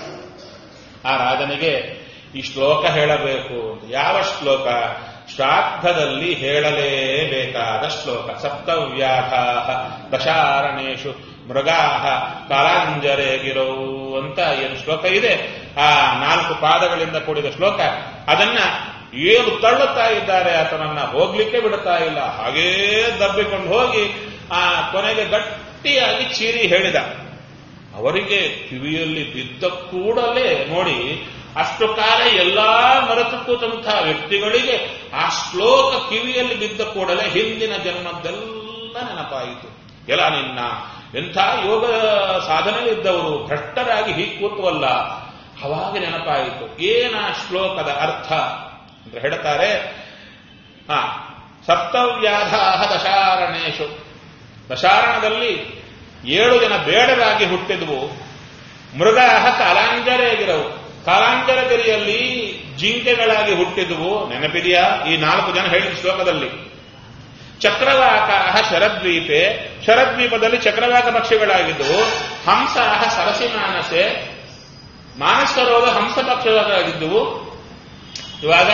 ಆ ರಾಜನಿಗೆ ಈ ಶ್ಲೋಕ ಹೇಳಬೇಕು ಯಾವ ಶ್ಲೋಕ ಶ್ರಾದ್ದದಲ್ಲಿ ಹೇಳಲೇಬೇಕಾದ ಶ್ಲೋಕ ಸಪ್ತವ್ಯಾಘ ದಶಾರಣೇಶು ಮೃಗಾ ಕಾಲಾಂಜರೇಗಿರೋ ಅಂತ ಏನು ಶ್ಲೋಕ ಇದೆ ಆ ನಾಲ್ಕು ಪಾದಗಳಿಂದ ಕೂಡಿದ ಶ್ಲೋಕ ಅದನ್ನ ಏನು ತಳ್ಳುತ್ತಾ ಇದ್ದಾರೆ ಆತನನ್ನ ಹೋಗ್ಲಿಕ್ಕೆ ಬಿಡುತ್ತಾ ಇಲ್ಲ ಹಾಗೇ ದಬ್ಬಿಕೊಂಡು ಹೋಗಿ ಆ ಕೊನೆಗೆ ಗಟ್ಟಿಯಾಗಿ ಚೀರಿ ಹೇಳಿದ ಅವರಿಗೆ ಕಿವಿಯಲ್ಲಿ ಬಿದ್ದ ಕೂಡಲೇ ನೋಡಿ ಅಷ್ಟು ಕಾಲ ಎಲ್ಲಾ ಮರೆತು ಕೂತಂತಹ ವ್ಯಕ್ತಿಗಳಿಗೆ ಆ ಶ್ಲೋಕ ಕಿವಿಯಲ್ಲಿ ಬಿದ್ದ ಕೂಡಲೇ ಹಿಂದಿನ ಜನ್ಮದ್ದೆಲ್ಲ ನೆನಪಾಯಿತು ಎಲ್ಲ ನಿನ್ನ ಎಂಥ ಯೋಗ ಸಾಧನೆಯಲ್ಲಿದ್ದವರು ಭ್ರಷ್ಟರಾಗಿ ಹೀಗೆ ಕೂತವಲ್ಲ ಅವಾಗ ನೆನಪಾಯಿತು ಏನ ಶ್ಲೋಕದ ಅರ್ಥ ಅಂತ ಹೇಳ್ತಾರೆ ಹಾ ಸಪ್ತವ್ಯಾಧಾಹ ದಶಾರಣೇಶು ದಶಾರಣದಲ್ಲಿ ಏಳು ಜನ ಬೇಡರಾಗಿ ಹುಟ್ಟಿದ್ವು ಮೃಗಾಹ ಕಾಲಾಂಜರೇಗಿರವು ಕಾಲಾಂಜರಗಿರಿಯಲ್ಲಿ ಜಿಂಕೆಗಳಾಗಿ ಹುಟ್ಟಿದ್ವು ನೆನಪಿದೆಯಾ ಈ ನಾಲ್ಕು ಜನ ಹೇಳಿದ ಶ್ಲೋಕದಲ್ಲಿ ಚಕ್ರವಾಕಾಹ ಶರದ್ವೀಪೆ ಶರದ್ವೀಪದಲ್ಲಿ ಚಕ್ರವಾಕ ಪಕ್ಷಿಗಳಾಗಿದ್ದವು ಹಂಸಾಹ ಸರಸಿ ಮಾನಸೆ ಮಾನಸರೋಗ ಹಂಸ ಪಕ್ಷಗಳಾಗಿದ್ದವು ಇವಾಗ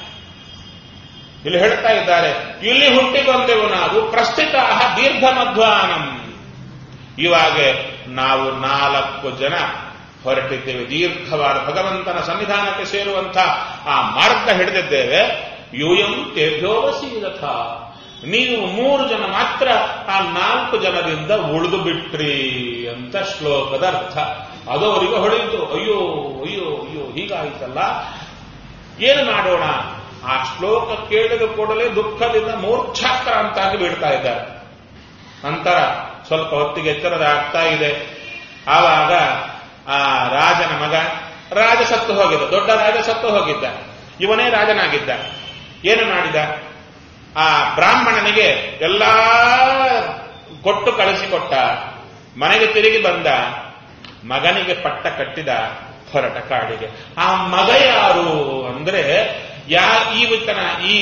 ಇಲ್ಲಿ ಹೇಳ್ತಾ ಇದ್ದಾರೆ ಇಲ್ಲಿ ಹುಟ್ಟಿ ಬಂದೆವು ನಾವು ಪ್ರಸ್ಥಿತ ದೀರ್ಘ ಮಧ್ವಾನಂ ಇವಾಗ ನಾವು ನಾಲ್ಕು ಜನ ಹೊರಟಿದ್ದೇವೆ ದೀರ್ಘವಾದ ಭಗವಂತನ ಸನ್ನಿಧಾನಕ್ಕೆ ಸೇರುವಂತ ಆ ಮಾರ್ಗ ಹಿಡಿದಿದ್ದೇವೆ ಯೂಯಂ ತೇಭ್ಯೋವಸೀರಥ ನೀವು ಮೂರು ಜನ ಮಾತ್ರ ಆ ನಾಲ್ಕು ಜನರಿಂದ ಉಳಿದು ಬಿಟ್ರಿ ಅಂತ ಶ್ಲೋಕದ ಅರ್ಥ ಅದು ಅವರಿಗೆ ಹೊಳೆಯಿತು ಅಯ್ಯೋ ಅಯ್ಯೋ ಅಯ್ಯೋ ಹೀಗಾಯ್ತಲ್ಲ ಏನು ಮಾಡೋಣ ಆ ಶ್ಲೋಕ ಕೇಳಿದ ಕೂಡಲೇ ದುಃಖದಿಂದ ಮೂರ್ಛಾಕ್ರಾಂತಾಗಿ ಬೀಳ್ತಾ ಇದ್ದಾರೆ ನಂತರ ಸ್ವಲ್ಪ ಹೊತ್ತಿಗೆ ಎಚ್ಚರದ ಆಗ್ತಾ ಇದೆ ಆವಾಗ ಆ ರಾಜನ ಮಗ ರಾಜ ಸತ್ತು ಹೋಗಿದ್ದ ದೊಡ್ಡ ರಾಜ ಸತ್ತು ಹೋಗಿದ್ದ ಇವನೇ ರಾಜನಾಗಿದ್ದ ಏನು ಮಾಡಿದ ಆ ಬ್ರಾಹ್ಮಣನಿಗೆ ಎಲ್ಲಾ ಕೊಟ್ಟು ಕಳಿಸಿಕೊಟ್ಟ ಮನೆಗೆ ತಿರುಗಿ ಬಂದ ಮಗನಿಗೆ ಪಟ್ಟ ಕಟ್ಟಿದ ಹೊರಟ ಕಾಡಿಗೆ ಆ ಮಗ ಯಾರು ಅಂದ್ರೆ ಯಾ ಈವತ್ತನ ಈ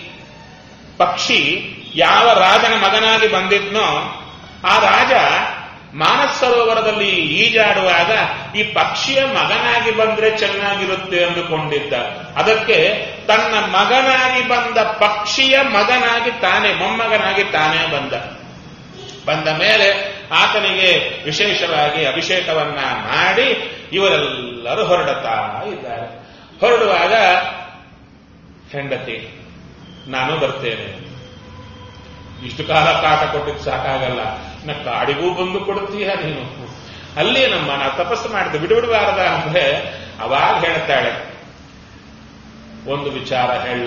ಪಕ್ಷಿ ಯಾವ ರಾಜನ ಮಗನಾಗಿ ಬಂದಿದ್ನೋ ಆ ರಾಜ ಮಾನಸ ಸರೋವರದಲ್ಲಿ ಈಜಾಡುವಾಗ ಈ ಪಕ್ಷಿಯ ಮಗನಾಗಿ ಬಂದ್ರೆ ಚೆನ್ನಾಗಿರುತ್ತೆ ಅಂದುಕೊಂಡಿದ್ದ ಅದಕ್ಕೆ ತನ್ನ ಮಗನಾಗಿ ಬಂದ ಪಕ್ಷಿಯ ಮಗನಾಗಿ ತಾನೇ ಮೊಮ್ಮಗನಾಗಿ ತಾನೇ ಬಂದ ಬಂದ ಮೇಲೆ ಆತನಿಗೆ ವಿಶೇಷವಾಗಿ ಅಭಿಷೇಕವನ್ನ ಮಾಡಿ ಇವರೆಲ್ಲರೂ ಹೊರಡುತ್ತಾ ಇದ್ದಾರೆ ಹೊರಡುವಾಗ ಹೆಂಡತಿ ನಾನು ಬರ್ತೇನೆ ಇಷ್ಟು ಕಾಲ ಕಾಟ ಕೊಟ್ಟಿದ್ದು ಸಾಕಾಗಲ್ಲ ನಾ ಕಾಡಿಗೂ ಬಂದು ಕೊಡ್ತೀಯ ನೀನು ಅಲ್ಲಿ ನಮ್ಮ ನಾ ತಪಸ್ಸು ಮಾಡಿದೆ ಬಿಡುಬಿಡಬಾರದ ಅಂದ್ರೆ ಅವಾಗ ಹೇಳ್ತಾಳೆ ಒಂದು ವಿಚಾರ ಹೇಳ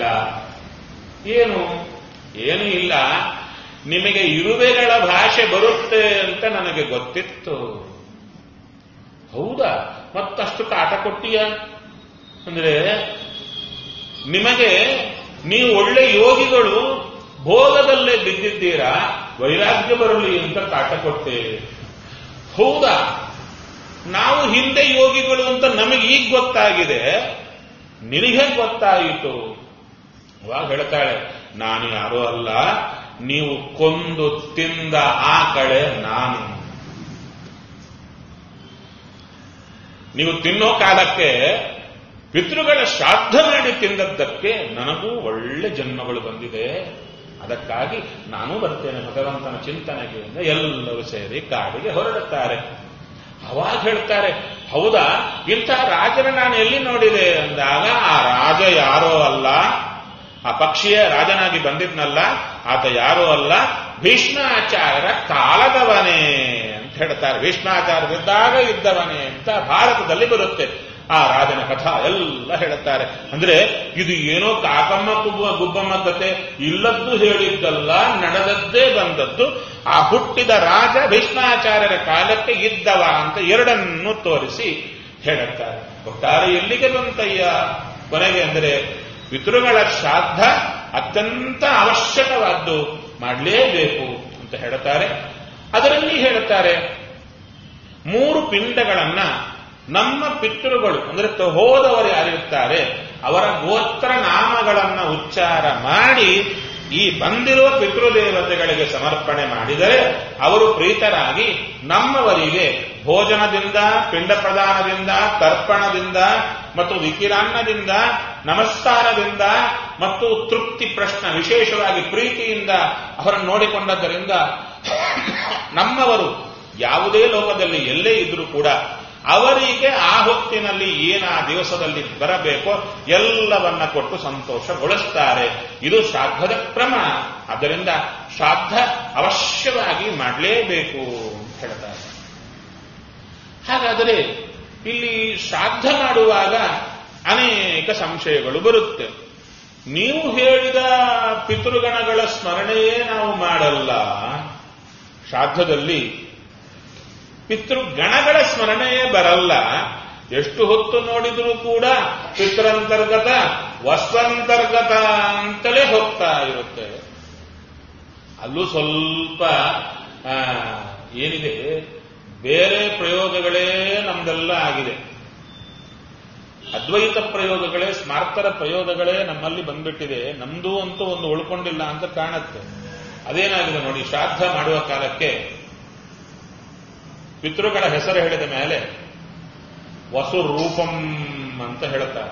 ಏನು ಏನೂ ಇಲ್ಲ ನಿಮಗೆ ಇರುವೆಗಳ ಭಾಷೆ ಬರುತ್ತೆ ಅಂತ ನನಗೆ ಗೊತ್ತಿತ್ತು ಹೌದಾ ಮತ್ತಷ್ಟು ಕಾಟ ಕೊಟ್ಟಿಯ ಅಂದ್ರೆ ನಿಮಗೆ ನೀವು ಒಳ್ಳೆ ಯೋಗಿಗಳು ಭೋಗದಲ್ಲೇ ಬಿದ್ದಿದ್ದೀರಾ ವೈರಾಗ್ಯ ಬರಲಿ ಅಂತ ಕಾಟ ಕೊಟ್ಟೆ ಹೌದಾ ನಾವು ಹಿಂದೆ ಯೋಗಿಗಳು ಅಂತ ನಮಗೆ ಈಗ ಗೊತ್ತಾಗಿದೆ ನಿನಗೆ ಗೊತ್ತಾಯಿತು ಅವಾಗ ಹೇಳ್ತಾಳೆ ನಾನು ಯಾರೂ ಅಲ್ಲ ನೀವು ಕೊಂದು ತಿಂದ ಆ ಕಡೆ ನಾನು ನೀವು ತಿನ್ನೋ ಕಾಲಕ್ಕೆ ಪಿತೃಗಳ ಶ್ರಾದ್ದ ಮಾಡಿ ತಿಂದದ್ದಕ್ಕೆ ನನಗೂ ಒಳ್ಳೆ ಜನ್ಮಗಳು ಬಂದಿದೆ ಅದಕ್ಕಾಗಿ ನಾನು ಬರ್ತೇನೆ ಭಗವಂತನ ಚಿಂತನೆಗೆ ಅಂತ ಎಲ್ಲರೂ ಸೇರಿ ಕಾಡಿಗೆ ಹೊರಡುತ್ತಾರೆ ಅವಾಗ ಹೇಳ್ತಾರೆ ಹೌದಾ ಇಂಥ ರಾಜನ ನಾನು ಎಲ್ಲಿ ನೋಡಿದೆ ಅಂದಾಗ ಆ ರಾಜ ಯಾರೋ ಅಲ್ಲ ಆ ಪಕ್ಷಿಯ ರಾಜನಾಗಿ ಬಂದಿದ್ನಲ್ಲ ಆತ ಯಾರೋ ಅಲ್ಲ ಭೀಷ್ಮಾಚಾರ್ಯರ ಕಾಲದವನೇ ಅಂತ ಹೇಳ್ತಾರೆ ಭೀಷ್ಮಾಚಾರ್ಯರಿದ್ದಾಗ ಇದ್ದವನೇ ಅಂತ ಭಾರತದಲ್ಲಿ ಬರುತ್ತೆ ಆ ರಾಜನ ಕಥಾ ಎಲ್ಲ ಹೇಳುತ್ತಾರೆ ಅಂದ್ರೆ ಇದು ಏನೋ ಕಾಕಮ್ಮ ಕುಬ್ಬ ಗುಬ್ಬಮ್ಮ ಕತೆ ಇಲ್ಲದ್ದು ಹೇಳಿದ್ದಲ್ಲ ನಡೆದದ್ದೇ ಬಂದದ್ದು ಆ ಹುಟ್ಟಿದ ರಾಜ ಭೀಷ್ಮಾಚಾರ್ಯರ ಕಾಲಕ್ಕೆ ಇದ್ದವ ಅಂತ ಎರಡನ್ನು ತೋರಿಸಿ ಹೇಳುತ್ತಾರೆ ಒಟ್ಟಾರೆ ಎಲ್ಲಿಗೆ ಬಂತಯ್ಯ ಕೊನೆಗೆ ಅಂದರೆ ಪಿತೃಗಳ ಶ್ರಾದ್ದ ಅತ್ಯಂತ ಅವಶ್ಯಕವಾದ್ದು ಮಾಡಲೇಬೇಕು ಅಂತ ಹೇಳುತ್ತಾರೆ ಅದರಲ್ಲಿ ಹೇಳುತ್ತಾರೆ ಮೂರು ಪಿಂಡಗಳನ್ನ ನಮ್ಮ ಪಿತೃಗಳು ಅಂದ್ರೆ ಹೋದವರು ಯಾರಿರ್ತಾರೆ ಅವರ ಗೋತ್ರ ನಾಮಗಳನ್ನ ಉಚ್ಚಾರ ಮಾಡಿ ಈ ಬಂದಿರುವ ಪಿತೃದೇವತೆಗಳಿಗೆ ಸಮರ್ಪಣೆ ಮಾಡಿದರೆ ಅವರು ಪ್ರೀತರಾಗಿ ನಮ್ಮವರಿಗೆ ಭೋಜನದಿಂದ ಪಿಂಡ ಪ್ರದಾನದಿಂದ ತರ್ಪಣದಿಂದ ಮತ್ತು ವಿಕಿರಾನ್ನದಿಂದ ನಮಸ್ಕಾರದಿಂದ ಮತ್ತು ತೃಪ್ತಿ ಪ್ರಶ್ನ ವಿಶೇಷವಾಗಿ ಪ್ರೀತಿಯಿಂದ ಅವರನ್ನು ನೋಡಿಕೊಂಡದ್ದರಿಂದ ನಮ್ಮವರು ಯಾವುದೇ ಲೋಕದಲ್ಲಿ ಎಲ್ಲೇ ಇದ್ರೂ ಕೂಡ ಅವರಿಗೆ ಆ ಹೊತ್ತಿನಲ್ಲಿ ಏನ ಆ ದಿವಸದಲ್ಲಿ ಬರಬೇಕೋ ಎಲ್ಲವನ್ನ ಕೊಟ್ಟು ಸಂತೋಷಗೊಳಿಸ್ತಾರೆ ಇದು ಶ್ರಾದ್ದದ ಕ್ರಮ ಆದ್ದರಿಂದ ಶ್ರಾದ್ದ ಅವಶ್ಯವಾಗಿ ಮಾಡಲೇಬೇಕು ಅಂತ ಹೇಳ್ತಾರೆ ಹಾಗಾದರೆ ಇಲ್ಲಿ ಶ್ರಾದ್ದ ಮಾಡುವಾಗ ಅನೇಕ ಸಂಶಯಗಳು ಬರುತ್ತೆ ನೀವು ಹೇಳಿದ ಪಿತೃಗಣಗಳ ಸ್ಮರಣೆಯೇ ನಾವು ಮಾಡಲ್ಲ ಶ್ರಾದ್ದದಲ್ಲಿ ಪಿತೃಗಣಗಳ ಸ್ಮರಣೆಯೇ ಬರಲ್ಲ ಎಷ್ಟು ಹೊತ್ತು ನೋಡಿದರೂ ಕೂಡ ಪಿತೃಂತರ್ಗತ ವಸ್ವಂತರ್ಗತ ಅಂತಲೇ ಹೋಗ್ತಾ ಇರುತ್ತೆ ಅಲ್ಲೂ ಸ್ವಲ್ಪ ಆ, ಏನಿದೆ ಬೇರೆ ಪ್ರಯೋಗಗಳೇ ನಮ್ದೆಲ್ಲ ಆಗಿದೆ ಅದ್ವೈತ ಪ್ರಯೋಗಗಳೇ ಸ್ಮಾರ್ತರ ಪ್ರಯೋಗಗಳೇ ನಮ್ಮಲ್ಲಿ ಬಂದ್ಬಿಟ್ಟಿದೆ ನಮ್ದು ಅಂತೂ ಒಂದು ಉಳ್ಕೊಂಡಿಲ್ಲ ಅಂತ ಕಾಣುತ್ತೆ ಅದೇನಾಗಿದೆ ನೋಡಿ ಶ್ರಾದ್ದ ಮಾಡುವ ಕಾಲಕ್ಕೆ ಪಿತೃಗಳ ಹೆಸರು ಹೇಳಿದ ಮೇಲೆ ವಸು ರೂಪಂ ಅಂತ ಹೇಳ್ತಾರೆ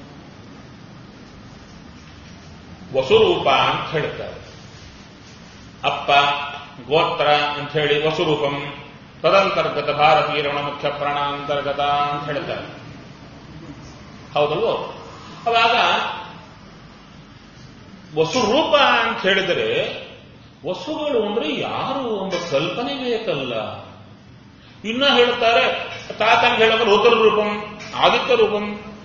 ವಸುರೂಪ ಅಂತ ಹೇಳ್ತಾರೆ ಅಪ್ಪ ಗೋತ್ರ ಅಂತ ಹೇಳಿ ವಸುರೂಪಂ ತದಂತರ್ಗತ ಭಾರತೀಯ ರಮಣ ಮುಖ್ಯ ಪ್ರಾಣಾಂತರ್ಗತ ಅಂತ ಹೇಳ್ತಾರೆ ಹೌದಲ್ವೋ ಅವಾಗ ವಸುರೂಪ ಅಂತ ಹೇಳಿದರೆ ವಸುಗಳು ಅಂದ್ರೆ ಯಾರು ಒಂದು ಕಲ್ಪನೆ ಬೇಕಲ್ಲ ಇನ್ನ ಹೇಳ್ತಾರೆ ತಾತಂಗೆ ಹೇಳೋದು ರುದ್ರ ರೂಪಂ ಆದಿತ್ಯ ರೂಪಂ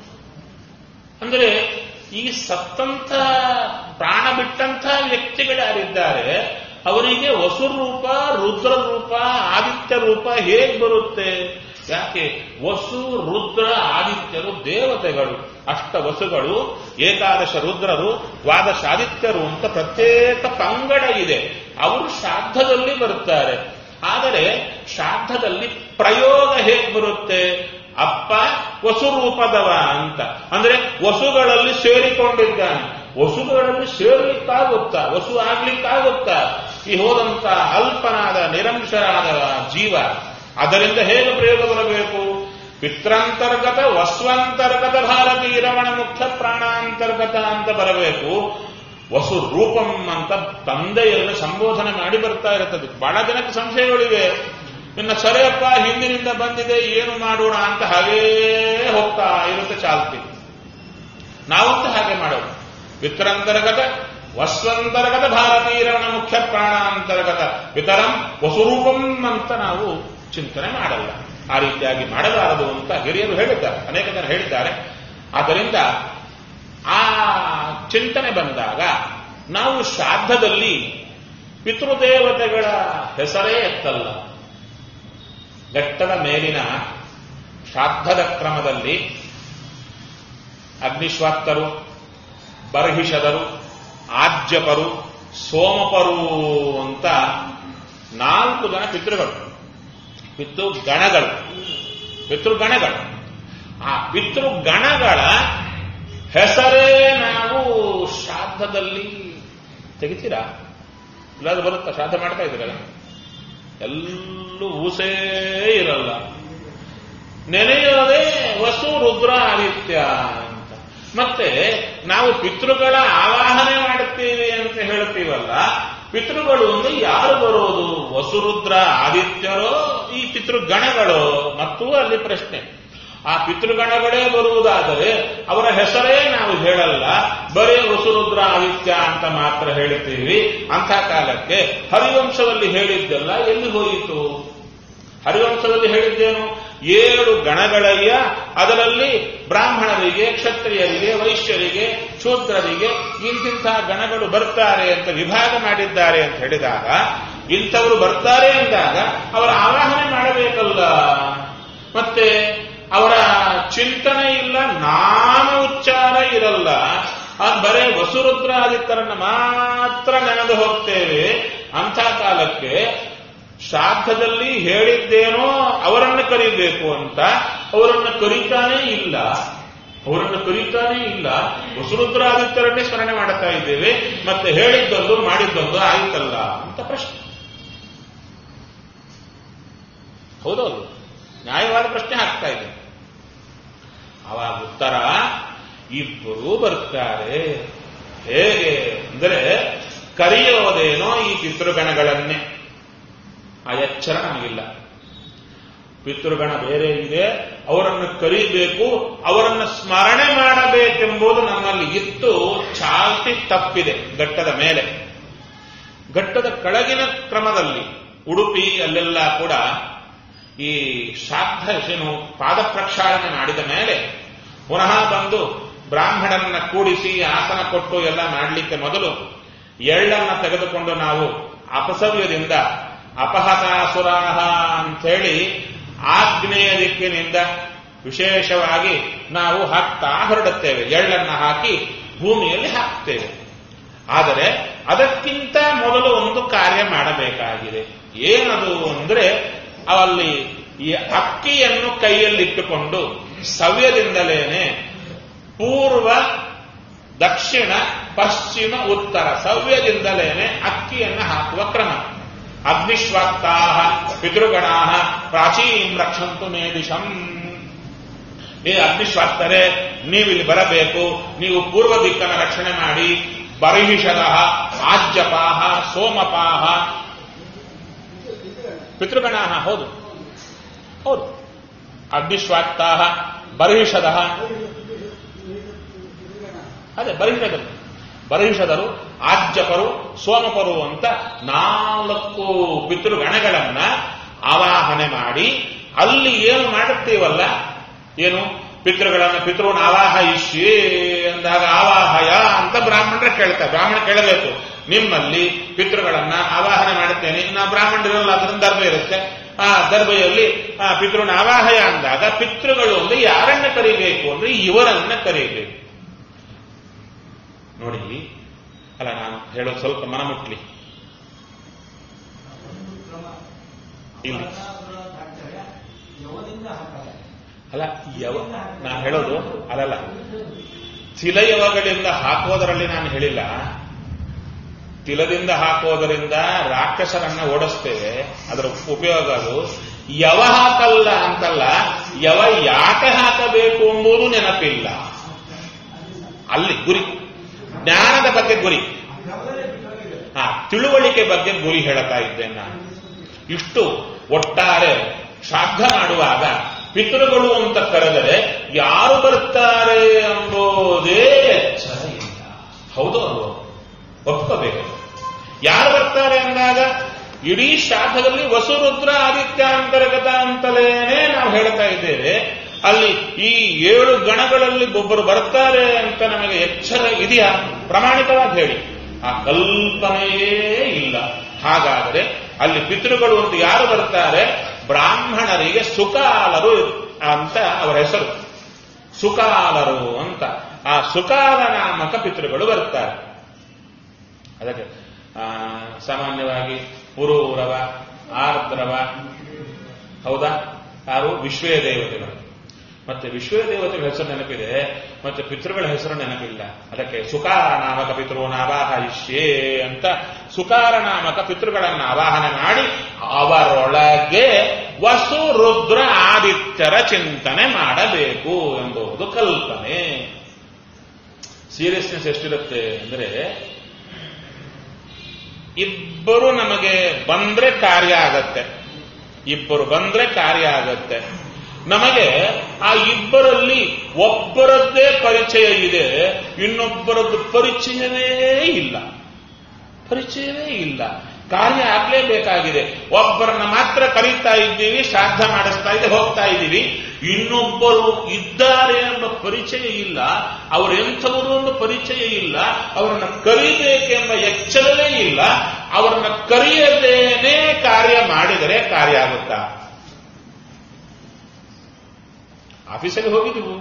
ಅಂದ್ರೆ ಈ ಸತ್ತಂತ ಪ್ರಾಣ ಬಿಟ್ಟಂತ ವ್ಯಕ್ತಿಗಳು ಯಾರಿದ್ದಾರೆ ಅವರಿಗೆ ವಸು ರೂಪ ರುದ್ರ ರೂಪ ಆದಿತ್ಯ ರೂಪ ಹೇಗ್ ಬರುತ್ತೆ ಯಾಕೆ ವಸು ರುದ್ರ ಆದಿತ್ಯರು ದೇವತೆಗಳು ಅಷ್ಟ ವಸುಗಳು ಏಕಾದಶ ರುದ್ರರು ದ್ವಾದಶ ಆದಿತ್ಯರು ಅಂತ ಪ್ರತ್ಯೇಕ ಪಂಗಡ ಇದೆ ಅವರು ಶ್ರಾದ್ದದಲ್ಲಿ ಬರುತ್ತಾರೆ ಆದರೆ ಶ್ರಾದ್ದದಲ್ಲಿ ಪ್ರಯೋಗ ಹೇಗೆ ಬರುತ್ತೆ ಅಪ್ಪ ವಸು ರೂಪದವ ಅಂತ ಅಂದ್ರೆ ವಸುಗಳಲ್ಲಿ ಸೇರಿಕೊಂಡಿದ್ದಾನೆ ವಸುಗಳಲ್ಲಿ ಸೇರ್ಲಿಕ್ಕಾಗುತ್ತಾ ವಸು ಆಗ್ಲಿಕ್ಕಾಗುತ್ತಾ ಈ ಹೋದಂತ ಅಲ್ಪನಾದ ನಿರಂಶರಾದ ಜೀವ ಅದರಿಂದ ಹೇಗೆ ಪ್ರಯೋಗ ಬರಬೇಕು ಪಿತ್ರಾಂತರ್ಗತ ವಸ್ವಂತರ್ಗತ ಭಾರತೀಯ ರಮಣ ಮುಖ್ಯ ಪ್ರಾಣಾಂತರ್ಗತ ಅಂತ ಬರಬೇಕು ವಸು ರೂಪಂ ಅಂತ ತಂದೆಯನ್ನು ಸಂಬೋಧನೆ ಮಾಡಿ ಬರ್ತಾ ಇರುತ್ತದೆ ಬಹಳ ಜನಕ್ಕೆ ಸಂಶಯಗಳಿವೆ ಇನ್ನು ಸರಿಯಪ್ಪ ಹಿಂದಿನಿಂದ ಬಂದಿದೆ ಏನು ಮಾಡೋಣ ಅಂತ ಹಾಗೇ ಹೋಗ್ತಾ ಇರುತ್ತೆ ಚಾಲ್ತಿ ನಾವಂತೂ ಹಾಗೆ ಮಾಡೋದು ಪಿತ್ರಂತರ್ಗತ ವಸ್ವಂತರ್ಗತ ಭಾರತೀಯರಣ ಮುಖ್ಯ ಪ್ರಾಣಾಂತರ್ಗತ ಪಿತರಂ ವಸುರೂಪಂ ಅಂತ ನಾವು ಚಿಂತನೆ ಮಾಡಲ್ಲ ಆ ರೀತಿಯಾಗಿ ಮಾಡಬಾರದು ಅಂತ ಹಿರಿಯರು ಹೇಳಿದ್ದಾರೆ ಅನೇಕ ಜನ ಹೇಳಿದ್ದಾರೆ ಆದ್ದರಿಂದ ಆ ಚಿಂತನೆ ಬಂದಾಗ ನಾವು ಶ್ರಾದ್ದದಲ್ಲಿ ಪಿತೃದೇವತೆಗಳ ಹೆಸರೇ ಎತ್ತಲ್ಲ ಘಟ್ಟದ ಮೇಲಿನ ಶ್ರಾದ್ದದ ಕ್ರಮದಲ್ಲಿ ಅಗ್ನಿಶ್ವಾತ್ತರು ಬರ್ಹಿಷದರು ಆಜ್ಯಪರು ಸೋಮಪರು ಅಂತ ನಾಲ್ಕು ಜನ ಪಿತೃಗಳು ಪಿತೃಗಣಗಳು ಪಿತೃಗಣಗಳು ಆ ಪಿತೃಗಣಗಳ ಹೆಸರೇ ನಾವು ಶ್ರಾದ್ದದಲ್ಲಿ ತೆಗಿತೀರಾ ಇಲ್ಲಾದ್ರೂ ಬರುತ್ತಾ ಶ್ರಾದ್ದ ಮಾಡ್ತಾ ಇದ್ದೀರಲ್ಲ ಎಲ್ಲೂ ಊಸೇ ಇರಲ್ಲ ನೆನೆಯೋದೇ ವಸು ರುದ್ರ ಆದಿತ್ಯ ಅಂತ ಮತ್ತೆ ನಾವು ಪಿತೃಗಳ ಆವಾಹನೆ ಮಾಡುತ್ತೀವಿ ಅಂತ ಹೇಳ್ತೀವಲ್ಲ ಪಿತೃಗಳು ಅಂದ್ರೆ ಯಾರು ಬರೋದು ವಸುರುದ್ರ ಆದಿತ್ಯರೋ ಈ ಪಿತೃಗಣಗಳೋ ಮತ್ತು ಅಲ್ಲಿ ಪ್ರಶ್ನೆ ಆ ಪಿತೃಗಣಗಳೇ ಬರುವುದಾದರೆ ಅವರ ಹೆಸರೇ ನಾವು ಹೇಳಲ್ಲ ಬರೇ ವಸುರುದ್ರ ಆದಿತ್ಯ ಅಂತ ಮಾತ್ರ ಹೇಳ್ತೀವಿ ಅಂಥ ಕಾಲಕ್ಕೆ ಹರಿವಂಶದಲ್ಲಿ ಹೇಳಿದ್ದೆಲ್ಲ ಎಲ್ಲಿ ಹೋಯಿತು ಹರಿವಂಶದಲ್ಲಿ ಹೇಳಿದ್ದೇನು ಏಳು ಗಣಗಳಯ್ಯ ಅದರಲ್ಲಿ ಬ್ರಾಹ್ಮಣರಿಗೆ ಕ್ಷತ್ರಿಯರಿಗೆ ವೈಶ್ಯರಿಗೆ ಶೂದ್ರರಿಗೆ ಇಂತಿಂಥ ಗಣಗಳು ಬರ್ತಾರೆ ಅಂತ ವಿಭಾಗ ಮಾಡಿದ್ದಾರೆ ಅಂತ ಹೇಳಿದಾಗ ಇಂಥವರು ಬರ್ತಾರೆ ಅಂದಾಗ ಅವರ ಆವಾಹನೆ ಮಾಡಬೇಕಲ್ಲ ಮತ್ತೆ ಅವರ ಚಿಂತನೆ ಇಲ್ಲ ನಾಮ ಉಚ್ಚಾರ ಇರಲ್ಲ ಅದು ಬರೇ ವಸುರುದ್ರಾದಿತ್ಯರನ್ನ ಮಾತ್ರ ನೆನೆದು ಹೋಗ್ತೇವೆ ಅಂಥ ಕಾಲಕ್ಕೆ ಶ್ರಾದ್ದದಲ್ಲಿ ಹೇಳಿದ್ದೇನೋ ಅವರನ್ನು ಕರೀಬೇಕು ಅಂತ ಅವರನ್ನು ಕರೀತಾನೇ ಇಲ್ಲ ಅವರನ್ನು ಕರೀತಾನೇ ಇಲ್ಲ ವಸುರುದ್ರಾದಿತ್ಯರನ್ನೇ ಸ್ಮರಣೆ ಮಾಡುತ್ತಾ ಇದ್ದೇವೆ ಮತ್ತೆ ಹೇಳಿದ್ದೊಂದು ಮಾಡಿದ್ದೊಂದು ಆಯ್ತಲ್ಲ ಅಂತ ಪ್ರಶ್ನೆ ಹೌದೌದು ನ್ಯಾಯವಾದ ಪ್ರಶ್ನೆ ಹಾಕ್ತಾ ಇದೆ ಅವಾಗ ಉತ್ತರ ಇಬ್ಬರೂ ಬರ್ತಾರೆ ಹೇಗೆ ಅಂದರೆ ಕರೆಯೋದೇನೋ ಈ ಪಿತೃಗಣಗಳನ್ನೇ ಆ ಎಚ್ಚರ ನಮಗಿಲ್ಲ ಪಿತೃಗಣ ಬೇರೆ ಇದೆ ಅವರನ್ನು ಕರೀಬೇಕು ಅವರನ್ನು ಸ್ಮರಣೆ ಮಾಡಬೇಕೆಂಬುದು ನಮ್ಮಲ್ಲಿ ಇತ್ತು ಚಾಲ್ತಿ ತಪ್ಪಿದೆ ಘಟ್ಟದ ಮೇಲೆ ಘಟ್ಟದ ಕೆಳಗಿನ ಕ್ರಮದಲ್ಲಿ ಉಡುಪಿ ಅಲ್ಲೆಲ್ಲ ಕೂಡ ಈ ಶ್ರಾದ್ದ ಏನು ಪಾದ ಪ್ರಕ್ಷಾಳನೆ ಮಾಡಿದ ಮೇಲೆ ಪುನಃ ಬಂದು ಬ್ರಾಹ್ಮಣರನ್ನ ಕೂಡಿಸಿ ಆಸನ ಕೊಟ್ಟು ಎಲ್ಲ ಮಾಡಲಿಕ್ಕೆ ಮೊದಲು ಎಳ್ಳನ್ನ ತೆಗೆದುಕೊಂಡು ನಾವು ಅಪಸವ್ಯದಿಂದ ಅಪಹತಾಸುರಾಹ ಅಂಥೇಳಿ ಆಗ್ನೇಯ ದಿಕ್ಕಿನಿಂದ ವಿಶೇಷವಾಗಿ ನಾವು ಹಾಕ್ತಾ ಹೊರಡುತ್ತೇವೆ ಎಳ್ಳನ್ನ ಹಾಕಿ ಭೂಮಿಯಲ್ಲಿ ಹಾಕ್ತೇವೆ ಆದರೆ ಅದಕ್ಕಿಂತ ಮೊದಲು ಒಂದು ಕಾರ್ಯ ಮಾಡಬೇಕಾಗಿದೆ ಏನದು ಅಂದ್ರೆ ಅವಲ್ಲಿ ಈ ಅಕ್ಕಿಯನ್ನು ಕೈಯಲ್ಲಿಟ್ಟುಕೊಂಡು ಸವ್ಯದಿಂದಲೇನೆ ಪೂರ್ವ ದಕ್ಷಿಣ ಪಶ್ಚಿಮ ಉತ್ತರ ಸವ್ಯದಿಂದಲೇನೆ ಅಕ್ಕಿಯನ್ನು ಹಾಕುವ ಕ್ರಮ ಅಗ್ನಿಶ್ವಾಕ್ತಾ ಪಿತೃಗಣಾ ಪ್ರಾಚೀಂ ರಕ್ಷಂತು ಮೇದಿಶಂ ಏ ಅಗ್ನಿಶ್ವಾಕ್ತರೆ ನೀವು ಇಲ್ಲಿ ಬರಬೇಕು ನೀವು ಪೂರ್ವ ದಿಕ್ಕನ್ನು ರಕ್ಷಣೆ ಮಾಡಿ ಬರಿಹಿಷದ ಆಜ್ಯಪಾಹ ಸೋಮಪಾಹ ಪಿತೃಗಣಾ ಹೌದು ಹೌದು ಅಗ್ನಿಶ್ವಾಕ್ತಾ ಬರಿಹಿಷದ ಅದೇ ಬರಿಹಿಷದರು ಬರಿಹಿಷದರು ಆಜ್ಯಪರು ಸೋಮಪರು ಅಂತ ನಾಲ್ಕು ಪಿತೃಗಣಗಳನ್ನ ಆವಾಹನೆ ಮಾಡಿ ಅಲ್ಲಿ ಏನು ಮಾಡುತ್ತೀವಲ್ಲ ಏನು ಪಿತೃಗಳನ್ನ ಪಿತೃನ ಆವಾಹಯಿಸಿ ಅಂದಾಗ ಆವಾಹಯ ಅಂತ ಬ್ರಾಹ್ಮಣರ ಕೇಳ್ತಾರೆ ಬ್ರಾಹ್ಮಣ ಕೇಳಬೇಕು ನಿಮ್ಮಲ್ಲಿ ಪಿತೃಗಳನ್ನ ಆವಾಹನೆ ಮಾಡುತ್ತೇನೆ ನಾ ಬ್ರಾಹ್ಮಣರಿರಲ್ಲ ಅದರಿಂದ ದರ್ಬೆ ಇರುತ್ತೆ ಆ ದರ್ಬೆಯಲ್ಲಿ ಆ ಪಿತೃನ ಆವಾಹಯ ಅಂದಾಗ ಪಿತೃಗಳು ಅಂದ್ರೆ ಯಾರನ್ನ ಕರಿಬೇಕು ಅಂದ್ರೆ ಇವರನ್ನ ಕರೀಬೇಕು ನೋಡಿ ಅಲ್ಲ ನಾನು ಹೇಳೋದು ಸ್ವಲ್ಪ ಮನ ಮುಟ್ಲಿ ಇಲ್ಲಿ ಅಲ್ಲ ಯವ ನಾನು ಹೇಳೋದು ಅಲ್ಲಲ್ಲ ತಿಲಯವಗಳಿಂದ ಹಾಕೋದರಲ್ಲಿ ನಾನು ಹೇಳಿಲ್ಲ ತಿಲದಿಂದ ಹಾಕೋದರಿಂದ ರಾಕ್ಷಸರನ್ನ ಓಡಿಸ್ತೇವೆ ಅದರ ಉಪಯೋಗ ಅದು ಯವ ಹಾಕಲ್ಲ ಅಂತಲ್ಲ ಯವ ಯಾಕೆ ಹಾಕಬೇಕು ಎಂಬುದು ನೆನಪಿಲ್ಲ ಅಲ್ಲಿ ಗುರಿ ಜ್ಞಾನದ ಬಗ್ಗೆ ಗುರಿ ಹಾ ತಿಳುವಳಿಕೆ ಬಗ್ಗೆ ಗುರಿ ಹೇಳುತ್ತಾ ಇದ್ದೇನೆ ನಾನು ಇಷ್ಟು ಒಟ್ಟಾರೆ ಶ್ರಾದ್ದ ಮಾಡುವಾಗ ಪಿತೃಗಳು ಅಂತ ಕರೆದರೆ ಯಾರು ಬರ್ತಾರೆ ಎಂಬುದೇ ಎಚ್ಚರ ಇಲ್ಲ ಹೌದು ಅಲ್ವೋ ಒಪ್ಕೋಬೇಕು ಯಾರು ಬರ್ತಾರೆ ಅಂದಾಗ ಇಡೀ ಶ್ರಾದ್ದದಲ್ಲಿ ವಸುರುದ್ರ ಆದಿತ್ಯ ಅಂತರ್ಗತ ಅಂತಲೇನೆ ನಾವು ಹೇಳ್ತಾ ಇದ್ದೇವೆ ಅಲ್ಲಿ ಈ ಏಳು ಗಣಗಳಲ್ಲಿ ಒಬ್ಬರು ಬರ್ತಾರೆ ಅಂತ ನಮಗೆ ಎಚ್ಚರ ಇದೆಯಾ ಪ್ರಾಮಾಣಿಕವಾಗಿ ಹೇಳಿ ಆ ಕಲ್ಪನೆಯೇ ಇಲ್ಲ ಹಾಗಾದರೆ ಅಲ್ಲಿ ಪಿತೃಗಳು ಅಂತ ಯಾರು ಬರ್ತಾರೆ ಬ್ರಾಹ್ಮಣರಿಗೆ ಸುಕಾಲರು ಅಂತ ಅವರ ಹೆಸರು ಸುಕಾಲರು ಅಂತ ಆ ಸುಕಾಲ ನಾಮಕ ಪಿತೃಗಳು ಬರ್ತಾರೆ ಅದಕ್ಕೆ ಸಾಮಾನ್ಯವಾಗಿ ಪುರೂರವ ಆರ್ದ್ರವ ಹೌದಾ ಯಾರು ವಿಶ್ವೇ ದೇವತೆಗಳು ಮತ್ತೆ ವಿಶ್ವೇ ದೇವತೆಗಳ ಹೆಸರು ನೆನಪಿದೆ ಮತ್ತೆ ಪಿತೃಗಳ ಹೆಸರು ನೆನಪಿಲ್ಲ ಅದಕ್ಕೆ ಸುಕಾರ ನಾಮಕ ಪಿತೃನ ಆವಾಹಿಷ್ಯೇ ಅಂತ ಸುಕಾರ ನಾಮಕ ಪಿತೃಗಳನ್ನ ಆವಾಹನೆ ಮಾಡಿ ಅವರೊಳಗೆ ವಸು ರುದ್ರ ಆದಿತ್ಯರ ಚಿಂತನೆ ಮಾಡಬೇಕು ಎಂಬುದು ಕಲ್ಪನೆ ಸೀರಿಯಸ್ನೆಸ್ ಎಷ್ಟಿರುತ್ತೆ ಅಂದ್ರೆ ಇಬ್ಬರು ನಮಗೆ ಬಂದ್ರೆ ಕಾರ್ಯ ಆಗತ್ತೆ ಇಬ್ಬರು ಬಂದ್ರೆ ಕಾರ್ಯ ಆಗತ್ತೆ ನಮಗೆ ಆ ಇಬ್ಬರಲ್ಲಿ ಒಬ್ಬರದ್ದೇ ಪರಿಚಯ ಇದೆ ಇನ್ನೊಬ್ಬರದ್ದು ಪರಿಚಯವೇ ಇಲ್ಲ ಪರಿಚಯವೇ ಇಲ್ಲ ಕಾರ್ಯ ಆಗ್ಲೇಬೇಕಾಗಿದೆ ಒಬ್ಬರನ್ನ ಮಾತ್ರ ಕರೀತಾ ಇದ್ದೀವಿ ಶ್ರಾದ್ದ ಮಾಡಿಸ್ತಾ ಇದೆ ಹೋಗ್ತಾ ಇದ್ದೀವಿ ಇನ್ನೊಬ್ಬರು ಇದ್ದಾರೆ ಎಂಬ ಪರಿಚಯ ಇಲ್ಲ ಅವರೆಂಥವರು ಎಂಬ ಪರಿಚಯ ಇಲ್ಲ ಅವರನ್ನ ಕರೀಬೇಕೆಂಬ ಎಚ್ಚರವೇ ಇಲ್ಲ ಅವರನ್ನ ಕರೆಯದೇನೆ ಕಾರ್ಯ ಮಾಡಿದರೆ ಕಾರ್ಯ ಆಗುತ್ತಾ ಆಫೀಸಲ್ಲಿ ಹೋಗಿದ್ವು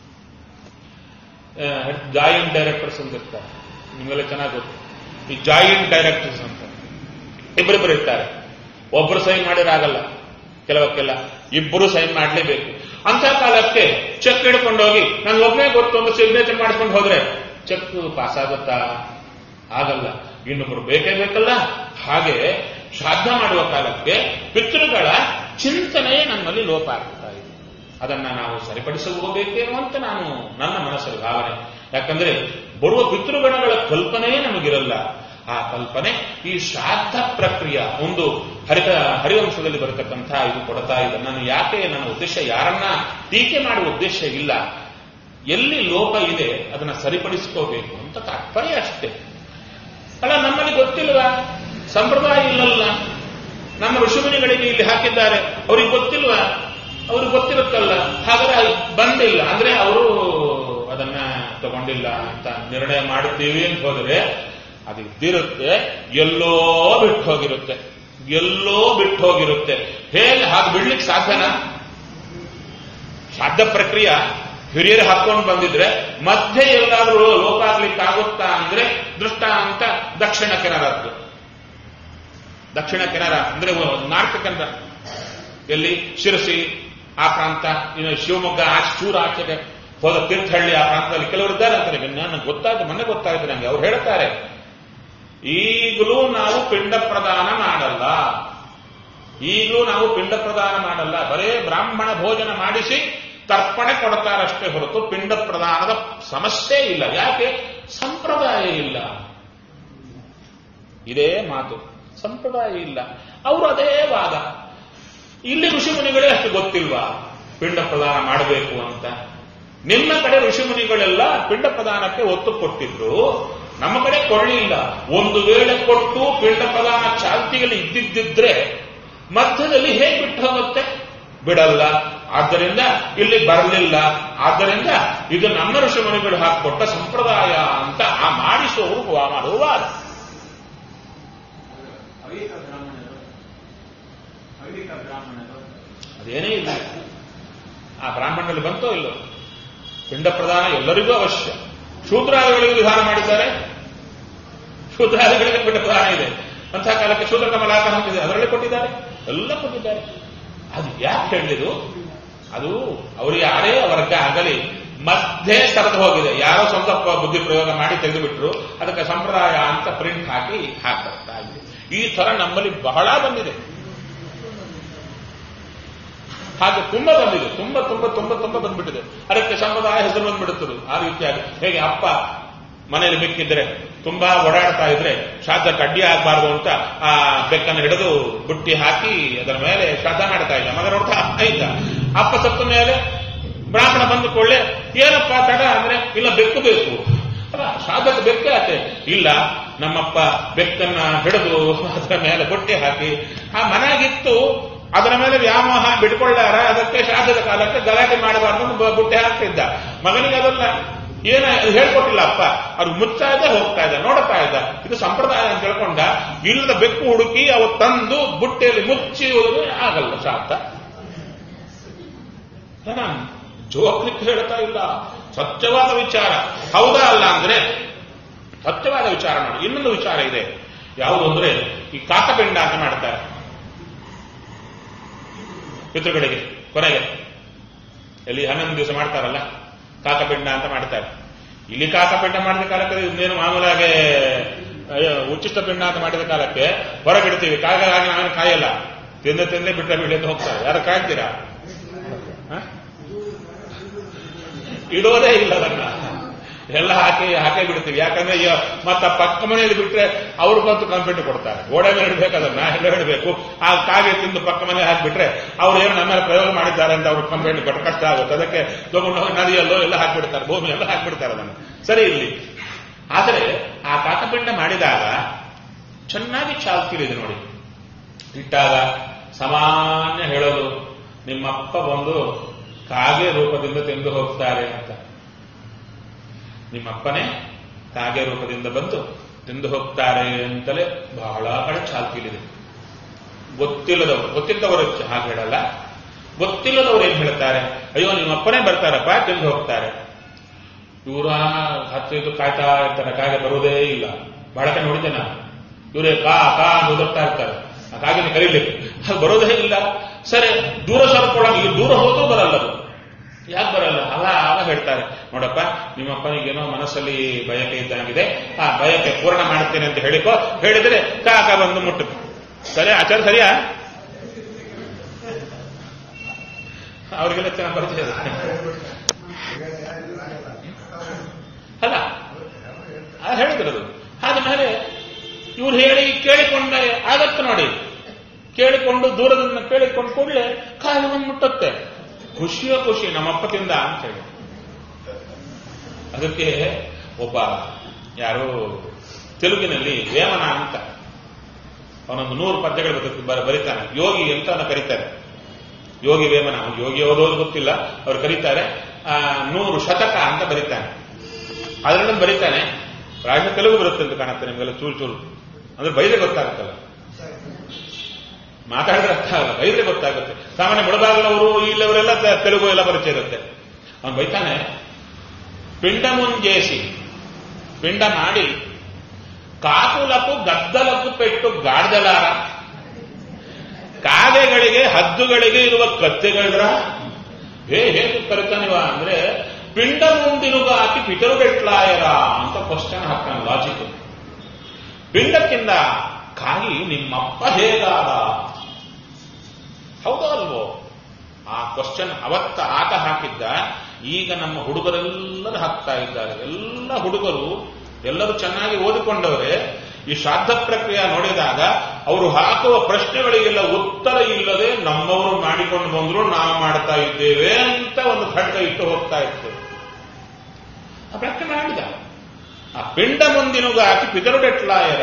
ಜಾಯಿಂಟ್ ಡೈರೆಕ್ಟರ್ಸ್ ಅಂತ ಇರ್ತಾರೆ ನಿಮಗೆಲ್ಲ ಚೆನ್ನಾಗಿ ಗೊತ್ತು ಈ ಜಾಯಿಂಟ್ ಡೈರೆಕ್ಟರ್ಸ್ ಅಂತ ಇಬ್ಬರಿಬ್ಬರು ಇರ್ತಾರೆ ಒಬ್ಬರು ಸೈನ್ ಮಾಡಿರಾಗಲ್ಲ ಕೆಲವಕ್ಕೆಲ್ಲ ಇಬ್ಬರು ಸೈನ್ ಮಾಡಲೇಬೇಕು ಅಂತ ಕಾಲಕ್ಕೆ ಚೆಕ್ ಹಿಡ್ಕೊಂಡೋಗಿ ನಾನು ಒಬ್ಬನೇ ಗೊತ್ತು ಒಂದು ಸಿಗ್ನೇಚರ್ ಮಾಡ್ಕೊಂಡು ಹೋದ್ರೆ ಚೆಕ್ ಪಾಸ್ ಆಗುತ್ತಾ ಆಗಲ್ಲ ಇನ್ನೊಬ್ರು ಬೇಕೇ ಬೇಕಲ್ಲ ಹಾಗೆ ಶ್ರಾದ್ದ ಮಾಡುವ ಕಾಲಕ್ಕೆ ಪಿತೃಗಳ ಚಿಂತನೆಯೇ ನನ್ನಲ್ಲಿ ಲೋಪ ಆಗ್ತಾ ಇದೆ ಅದನ್ನ ನಾವು ಸರಿಪಡಿಸಬೇಕೇನೋ ಅಂತ ನಾನು ನನ್ನ ಮನಸ್ಸಲ್ಲಿ ಭಾವನೆ ಯಾಕಂದ್ರೆ ಬರುವ ಪಿತೃಗಣಗಳ ಕಲ್ಪನೆಯೇ ನಮಗಿರಲ್ಲ ಆ ಕಲ್ಪನೆ ಈ ಶ್ರಾದ್ದ ಪ್ರಕ್ರಿಯೆ ಒಂದು ಹರಿತ ಹರಿವಂಶದಲ್ಲಿ ಬರತಕ್ಕಂಥ ಇದು ಕೊಡ್ತಾ ಇದೆ ನಾನು ಯಾಕೆ ನನ್ನ ಉದ್ದೇಶ ಯಾರನ್ನ ಟೀಕೆ ಮಾಡುವ ಉದ್ದೇಶ ಇಲ್ಲ ಎಲ್ಲಿ ಲೋಪ ಇದೆ ಅದನ್ನ ಸರಿಪಡಿಸ್ಕೋಬೇಕು ಅಂತ ತಾತ್ಪರ್ಯ ಅಷ್ಟೇ ಅಲ್ಲ ನಮ್ಮಲ್ಲಿ ಗೊತ್ತಿಲ್ವಾ ಸಂಪ್ರದಾಯ ಇಲ್ಲಲ್ಲ ನಮ್ಮ ಋಷಿಮುನಿಗಳಿಗೆ ಇಲ್ಲಿ ಹಾಕಿದ್ದಾರೆ ಅವ್ರಿಗೆ ಗೊತ್ತಿಲ್ವಾ ಅವ್ರಿಗೆ ಗೊತ್ತಿರುತ್ತಲ್ಲ ಹಾಗಾದ್ರೆ ಬಂದಿಲ್ಲ ಅಂದ್ರೆ ಅವರು ಅದನ್ನ ತಗೊಂಡಿಲ್ಲ ಅಂತ ನಿರ್ಣಯ ಮಾಡುತ್ತೀವಿ ಅಂತ ಹೋದ್ರೆ ಅದು ಇದ್ದಿರುತ್ತೆ ಎಲ್ಲೋ ಬಿಟ್ಟು ಹೋಗಿರುತ್ತೆ ಎಲ್ಲೋ ಬಿಟ್ಟು ಹೋಗಿರುತ್ತೆ ಹೇಗೆ ಹಾಗೆ ಬಿಡ್ಲಿಕ್ಕೆ ಸಾಧ್ಯನಾ ಸಾಧ್ಯ ಪ್ರಕ್ರಿಯೆ ಹಿರಿಯರು ಹಾಕೊಂಡು ಬಂದಿದ್ರೆ ಮಧ್ಯೆ ಎಲ್ಲಾದ್ರೂ ಲೋಪ ಆಗ್ಲಿಕ್ಕೆ ಆಗುತ್ತಾ ಅಂದ್ರೆ ದೃಷ್ಟಾಂತ ದಕ್ಷಿಣ ಕೆನರದ್ದು ದಕ್ಷಿಣ ಕೆನರ ಅಂದ್ರೆ ನಾರ್ತ್ ಕೆನರ ಎಲ್ಲಿ ಶಿರಸಿ ಆ ಪ್ರಾಂತ ಇನ್ನು ಶಿವಮೊಗ್ಗ ಆ ಚೂರು ಆಚೆಗೆ ಹೋದ ತೀರ್ಥಹಳ್ಳಿ ಆ ಪ್ರಾಂತದಲ್ಲಿ ಕೆಲವರು ಇದ್ದಾರೆ ಅಂತಾರೆ ನನಗೆ ಗೊತ್ತಾಯ್ತು ಮೊನ್ನೆ ಗೊತ್ತಾಯ್ತು ನನಗೆ ಅವ್ರು ಹೇಳ್ತಾರೆ ಈಗಲೂ ನಾವು ಪಿಂಡ ಪ್ರದಾನ ಮಾಡಲ್ಲ ಈಗಲೂ ನಾವು ಪಿಂಡ ಪ್ರದಾನ ಮಾಡಲ್ಲ ಬರೇ ಬ್ರಾಹ್ಮಣ ಭೋಜನ ಮಾಡಿಸಿ ತರ್ಪಣೆ ಕೊಡ್ತಾರಷ್ಟೇ ಹೊರತು ಪಿಂಡ ಪ್ರದಾನದ ಸಮಸ್ಯೆ ಇಲ್ಲ ಯಾಕೆ ಸಂಪ್ರದಾಯ ಇಲ್ಲ ಇದೇ ಮಾತು ಸಂಪ್ರದಾಯ ಇಲ್ಲ ಅವರು ಅದೇ ವಾದ ಇಲ್ಲಿ ಋಷಿಮುನಿಗಳೇ ಅಷ್ಟು ಗೊತ್ತಿಲ್ವಾ ಪಿಂಡ ಪ್ರದಾನ ಮಾಡಬೇಕು ಅಂತ ನಿಮ್ಮ ಕಡೆ ಋಷಿಮುನಿಗಳೆಲ್ಲ ಪಿಂಡ ಪ್ರದಾನಕ್ಕೆ ಒತ್ತು ಕೊಟ್ಟಿದ್ರು ನಮ್ಮ ಕಡೆ ಕೊಡಲಿಲ್ಲ ಒಂದು ವೇಳೆ ಕೊಟ್ಟು ಪಿಂಡ ಪ್ರದಾನ ಚಾಲ್ತಿಯಲ್ಲಿ ಇದ್ದಿದ್ದಿದ್ರೆ ಮಧ್ಯದಲ್ಲಿ ಹೇಗೆ ಬಿಟ್ಟು ಹೋಗುತ್ತೆ ಬಿಡಲ್ಲ ಆದ್ದರಿಂದ ಇಲ್ಲಿ ಬರಲಿಲ್ಲ ಆದ್ದರಿಂದ ಇದು ನಮ್ಮ ಋಷಿಮುನಿಗಳು ಹಾಕಿಕೊಟ್ಟ ಸಂಪ್ರದಾಯ ಅಂತ ಆ ಮಾಡಿಸುವವರು ಮಾಡುವ ವಾದ ಅವಿಕ ಬ್ರಾಹ್ಮಣರು ಅವಿಕ ಬ್ರಾಹ್ಮಣರು ಅದೇನೇ ಇಲ್ಲ ಆ ಬ್ರಾಹ್ಮಣರಲ್ಲಿ ಬಂತೋ ಇಲ್ಲೋ ಪಿಂಡ ಪ್ರದಾನ ಎಲ್ಲರಿಗೂ ಅವಶ್ಯ ಶೂದ್ರಾದಿಗಳಿಗೂ ವಿಧಾನ ಮಾಡಿದ್ದಾರೆ ಶೂದ್ರಾದಿಗಳಿಗೆ ಪಿಂಡ ಪ್ರದಾನ ಇದೆ ಅಂತಹ ಕಾಲಕ್ಕೆ ಶೂದ್ರ ಕಮಲಾಕರ ಅಂತಿದೆ ಅದರಲ್ಲಿ ಕೊಟ್ಟಿದ್ದಾರೆ ಎಲ್ಲ ಕೊಟ್ಟಿದ್ದಾರೆ ಅದು ಯಾಕೆ ಹೇಳಿದು ಅದು ಅವರಿಗೆ ಯಾರೇ ವರ್ಗ ಆಗಲಿ ಮಧ್ಯೆ ಸರಿದು ಹೋಗಿದೆ ಯಾರೋ ಸ್ವಂತ ಪ- ಬುದ್ಧಿ ಪ್ರಯೋಗ ಮಾಡಿ ತೆಗೆದುಬಿಟ್ರು ಅದಕ್ಕೆ ಸಂಪ್ರದಾಯ ಅಂತ ಪ್ರಿಂಟ್ ಹಾಕಿ ಹಾಕುತ್ತಾ ಇದೆ ಈ ತರ ನಮ್ಮಲ್ಲಿ ಬಹಳ ಬಂದಿದೆ ಹಾಗೆ ತುಂಬಾ ಬಂದಿದೆ ತುಂಬಾ ತುಂಬಾ ತುಂಬಾ ತುಂಬಾ ಬಂದ್ಬಿಟ್ಟಿದೆ ಅದಕ್ಕೆ ಸಂಪ್ರದಾಯ ಹೆಸರು ಬಂದ್ಬಿಡುತ್ತದೆ ಆ ರೀತಿಯಾಗಿ ಹೇಗೆ ಅಪ್ಪ ಮನೆಯಲ್ಲಿ ಬೆಕ್ಕಿದ್ರೆ ತುಂಬಾ ಓಡಾಡ್ತಾ ಇದ್ರೆ ಶ್ರಾದ್ದಕ್ಕೆ ಅಡ್ಡಿ ಆಗಬಾರ್ದು ಅಂತ ಆ ಬೆಕ್ಕನ್ನು ಹಿಡಿದು ಬುಟ್ಟಿ ಹಾಕಿ ಅದರ ಮೇಲೆ ಶ್ರಾದ್ದ ಮಾಡ್ತಾ ಇದ್ದ ಮಗ ನೋಡ್ತಾ ಇದ್ದ ಅಪ್ಪ ಸತ್ತ ಮೇಲೆ ಬ್ರಾಹ್ಮಣ ಬಂದು ಕೊಳ್ಳೆ ಏನಪ್ಪ ತಡ ಅಂದ್ರೆ ಇಲ್ಲ ಬೆಕ್ಕು ಬೇಕು ಅಲ್ಲ ಶ್ರಾದ್ದಕ್ಕೆ ಬೆಕ್ಕೆ ಆತೆ ಇಲ್ಲ ನಮ್ಮಪ್ಪ ಬೆಕ್ಕನ್ನ ಹಿಡಿದು ಅದರ ಮೇಲೆ ಬುಟ್ಟಿ ಹಾಕಿ ಆ ಮನೆಯಾಗಿತ್ತು ಅದರ ಮೇಲೆ ವ್ಯಾಮೋಹ ಬಿಟ್ಕೊಳ್ಳಾರ ಅದಕ್ಕೆ ಶ್ರಾದ್ದದ ಕಾಲಕ್ಕೆ ಗಲಾಟೆ ಮಾಡಬಾರ್ದು ಅಂತ ಬ- ಬುಟ್ಟಿ ಹಾಕ್ತಿದ್ದ ಮಗನಿಗೆ ಅದನ್ನ ಏನ ಹೇಳ್ಕೊಟ್ಟಿಲ್ಲ ಅಪ್ಪ ಅವ್ರು ಮುಚ್ತಾ ಇದ್ದ ಹೋಗ್ತಾ ಇದ್ದ ನೋಡ್ತಾ ಇದ್ದ ಇದು ಸಂಪ್ರದಾಯ ಅಂತ ಹೇಳ್ಕೊಂಡ ಇಲ್ಲದ ಬೆಕ್ಕು ಹುಡುಕಿ ಅವು ತಂದು ಬುಟ್ಟಿಯಲ್ಲಿ ಮುಚ್ಚಿರುವುದು ಆಗಲ್ಲ ಶ್ರಾದ್ದ ನಾನು ಜೋಕ್ಲಿಕ್ಕೆ ಹೇಳ್ತಾ ಇಲ್ಲ ಸತ್ಯವಾದ ವಿಚಾರ ಹೌದಾ ಅಲ್ಲ ಅಂದ್ರೆ ಸತ್ಯವಾದ ವಿಚಾರ ನೋಡಿ ಇನ್ನೊಂದು ವಿಚಾರ ಇದೆ ಯಾವುದು ಅಂದ್ರೆ ಈ ಕಾಕಪಿಂಡ ಅಂತ ಮಾಡ್ತಾರೆ ಪಿತೃಗಳಿಗೆ ಕೊನೆಗೆ ಎಲ್ಲಿ ಹನ್ನೊಂದು ದಿವಸ ಮಾಡ್ತಾರಲ್ಲ ಕಾಕಪಿಂಡ ಅಂತ ಮಾಡ್ತಾರೆ ಇಲ್ಲಿ ಕಾಕಪಿಂಡ ಮಾಡಿದ ಕಾಲಕ್ಕೆ ಇನ್ನೇನು ಮಾಮೂಲಾಗೆ ಅಯ್ಯೋ, ಉಚ್ಚಿಷ್ಟ ಪಿಂಡ ಅಂತ ಮಾಡಿದ ಕಾಲಕ್ಕೆ ಹೊರಗಿಡ್ತೀವಿ ಕಾಗಾಗಿ ನಾವೇನು ಕಾಯಲ್ಲ ತಿಂದ ತಿಂದೇ ಬಿಟ್ರೆ ಬಿಡಿ ಅಂತ ಹೋಗ್ತಾರೆ ಯಾರು ಕಾಯ್ತೀರಾ ಹ? ಇಡೋದೇ ಇಲ್ಲ ಅದನ್ನ ಎಲ್ಲ ಹಾಕಿ ಹಾಕೇ ಬಿಡ್ತೀವಿ ಯಾಕಂದ್ರೆ ಅಯ್ಯೋ ಮತ್ತ ಪಕ್ಕ ಮನೆಯಲ್ಲಿ ಬಿಟ್ರೆ ಅವ್ರು ಬಂತು ಕಂಪ್ಲೇಂಟ್ ಕೊಡ್ತಾರೆ ಗೋಡೆ ಮೇಲೆ ಇಡಬೇಕು ಅದನ್ನ ಎಲ್ಲ ಇಡಬೇಕು ಆ ಕಾಗೆ ತಿಂದು ಪಕ್ಕ ಮನೆ ಹಾಕಿಬಿಟ್ರೆ ಅವ್ರು ಏನು ನಮ್ಮ ಮೇಲೆ ಪ್ರಯೋಗ ಮಾಡಿದ್ದಾರೆ ಅಂತ ಅವ್ರು ಕಂಪ್ಲೇಂಟ್ ಕೊಟ್ಟು ಕಷ್ಟ ಆಗುತ್ತೆ ಅದಕ್ಕೆ ತಗೊಂಡು ಹೋಗಿ ನದಿಯಲ್ಲೋ ಎಲ್ಲ ಹಾಕ್ಬಿಡ್ತಾರೆ ಭೂಮಿಯಲ್ಲೋ ಹಾಕ್ಬಿಡ್ತಾರೆ ಅದನ್ನು ಸರಿ ಇಲ್ಲಿ ಆದರೆ ಆ ಕಾಕಪಿಂಡ ಮಾಡಿದಾಗ ಚೆನ್ನಾಗಿ ಚಾಲ್ತಿಲಿದೆ ನೋಡಿ ಇಟ್ಟಾಗ ಸಾಮಾನ್ಯ ಹೇಳೋದು ನಿಮ್ಮಪ್ಪ ಬಂದು ಕಾಗೆ ರೂಪದಿಂದ ತಿಂದು ಹೋಗ್ತಾರೆ ಅಂತ ನಿಮ್ಮಪ್ಪನೇ ಕಾಗೆ ರೂಪದಿಂದ ಬಂದು ತಿಂದು ಹೋಗ್ತಾರೆ ಅಂತಲೇ ಬಹಳ ಕಡೆ ಚಾಲ್ತಿಲಿದೆ ಗೊತ್ತಿಲ್ಲದವರು ಗೊತ್ತಿಲ್ಲದವರು ಹಾಗೆ ಹೇಳಲ್ಲ ಗೊತ್ತಿಲ್ಲದವರು ಏನ್ ಹೇಳ್ತಾರೆ ಅಯ್ಯೋ ನಿಮ್ಮಪ್ಪನೇ ಬರ್ತಾರಪ್ಪ ತಿಂದು ಹೋಗ್ತಾರೆ ಇವರ ಹತ್ತಿದ್ದು ಕಾಯ್ತಾ ಇರ್ತಾರೆ ಕಾಗೆ ಬರುವುದೇ ಇಲ್ಲ ಬಹಳ ಕಡೆ ನೋಡಿದ್ದೆ ನಾನು ಇವರೇ ಕಾ ಕಾ ಅಂತ ಓದುತ್ತಾ ಇರ್ತಾರೆ ಆ ಕಾಗಿನ ಕರೀಲಿಕ್ಕೆ ಅದು ಬರೋದೇ ಇಲ್ಲ ಸರಿ ದೂರ ಸರ್ಕೊಳ್ಳೋಣ ಇಲ್ಲಿ ದೂರ ಹೋದ್ರೂ ಬರಲ್ಲ ಅದು ಯಾಕೆ ಬರಲ್ಲ ಅಲ್ಲ ಆಗ ಹೇಳ್ತಾರೆ ನೋಡಪ್ಪ ನಿಮ್ಮಪ್ಪನಿಗೇನೋ ಮನಸ್ಸಲ್ಲಿ ಬಯಕೆ ಇದ್ದಂಗಿದೆ ಆ ಬಯಕೆ ಪೂರ್ಣ ಮಾಡ್ತೇನೆ ಅಂತ ಹೇಳಿಕೋ ಹೇಳಿದ್ರೆ ಕಾಕ ಬಂದು ಮುಟ್ಟುತ್ತೆ ಸರಿ ಆಚಾರ ಸರಿಯಾ ಅವ್ರಿಗೆಲ್ಲ ಚೆನ್ನಾಗಿ ಪರಿಚಯ ಇದೆ ಅಲ್ಲ ಆ ಹೇಳಿದ್ರದು ಆದ್ಮೇಲೆ ಇವ್ರು ಹೇಳಿ ಕೇಳಿಕೊಂಡರೆ ಆಗತ್ತೆ ನೋಡಿ ಕೇಳಿಕೊಂಡು ದೂರದಿಂದ ಕೇಳಿಕೊಂಡು ಕೂಡಲೇ ಕಾಲು ಬಂದು ಮುಟ್ಟುತ್ತೆ ಖುಷಿಯೋ ಖುಷಿ ನಮ್ಮಪ್ಪ ತಿಂದ ಅಂತ ಹೇಳಿ ಅದಕ್ಕೆ ಒಬ್ಬ ಯಾರು ತೆಲುಗಿನಲ್ಲಿ ವೇಮನ ಅಂತ ಅವನೊಂದು ನೂರು ಪದ್ಯಗಳು ಬದುಕು- ಬರ- ಬರೀತಾನೆ ಯೋಗಿ ಅಂತ ಅವನ ಕರೀತಾರೆ ಯೋಗಿ ವೇಮನ ಅವ್ನು ಯೋಗಿ ಓದೋದು ಗೊತ್ತಿಲ್ಲ ಅವ್ರು ಕರೀತಾರೆ ಆ, ನೂರು ಶತಕ ಅಂತ ಬರೀತಾನೆ ಅದರಲ್ಲಿ ಬರೀತಾನೆ ಪ್ರಾಯಶಃ ತೆಲುಗು ಬರುತ್ತೆ ಅಂತ ಕಾಣುತ್ತೆ ನಿಮಗೆಲ್ಲ ಚೂರು ಚೂರು ಅಂದ್ರೆ ಬೈದೆ ಗೊತ್ತಾಗುತ್ತಲ್ಲ ಮಾತಾಡಿದ್ರೆ ಅರ್ಥ ಆಗಲ್ಲ ಬೈದ್ರೆ ಗೊತ್ತಾಗುತ್ತೆ ಸಾಮಾನ್ಯ ಮುಳಬಾಗಿಲವರು ಇಲ್ಲವರೆಲ್ಲ ತ- ತೆಲುಗು ಎಲ್ಲ ಪರಿಚಯ ಇರುತ್ತೆ ಅವನು ಬೈತಾನೆ పిండ ముంజేసి పిండ మాడి కాకులకు గద్దలకు పెట్టు గాడిదలాರ ಕಾಗೆಗಳಿಗೆ ಹದ್ದುಗಳಿಗೆ ಇರುವ ಕತ್ತೆಗಳರ ಹೇ ಹೇಗೆ ಕರಿತಾನಿವ ಅಂದ್ರೆ ಪಿಂಡ ಮುಂದಿನುಗ ಹಾಕಿ ಪಿತರು ಬೆಟ್ಲಾಯರ ಅಂತ ಕ್ವಶನ್ ಹಾಕ್ತಾನೆ ಲಾಜಿಕ್ ಪಿಂಡಕ್ಕಿಂದ ಕಾಗಿ ನಿಮ್ಮಪ್ಪ ಹೇಗಾದ ಹೌದೋ ಅಲ್ವೋ ಆ ಕ್ವಶನ್ ಅವತ್ತ ಆತ ಹಾಕಿದ್ದ ಈಗ ನಮ್ಮ ಹುಡುಗರೆಲ್ಲರೂ ಹಾಕ್ತಾ ಇದ್ದಾರೆ ಎಲ್ಲ ಹುಡುಗರು ಎಲ್ಲರೂ ಚೆನ್ನಾಗಿ ಓದಿಕೊಂಡವರೇ ಈ ಶ್ರಾದ್ದ ಪ್ರಕ್ರಿಯೆ ನೋಡಿದಾಗ ಅವರು ಹಾಕುವ ಪ್ರಶ್ನೆಗಳಿಗೆಲ್ಲ ಉತ್ತರ ಇಲ್ಲದೆ ನಮ್ಮವರು ಮಾಡಿಕೊಂಡು ಬಂದ್ರು ನಾವು ಮಾಡ್ತಾ ಇದ್ದೇವೆ ಅಂತ ಒಂದು ಖಡ್ಗ ಇಟ್ಟು ಹೋಗ್ತಾ ಇತ್ತು ಆ ಪ್ರಶ್ನೆ ಮಾಡಿದ ಆ ಪಿಂಡ ಮುಂದಿನುಗ ಹಾಕಿ ಪಿತರುಡೆಟ್ಲಾಯರ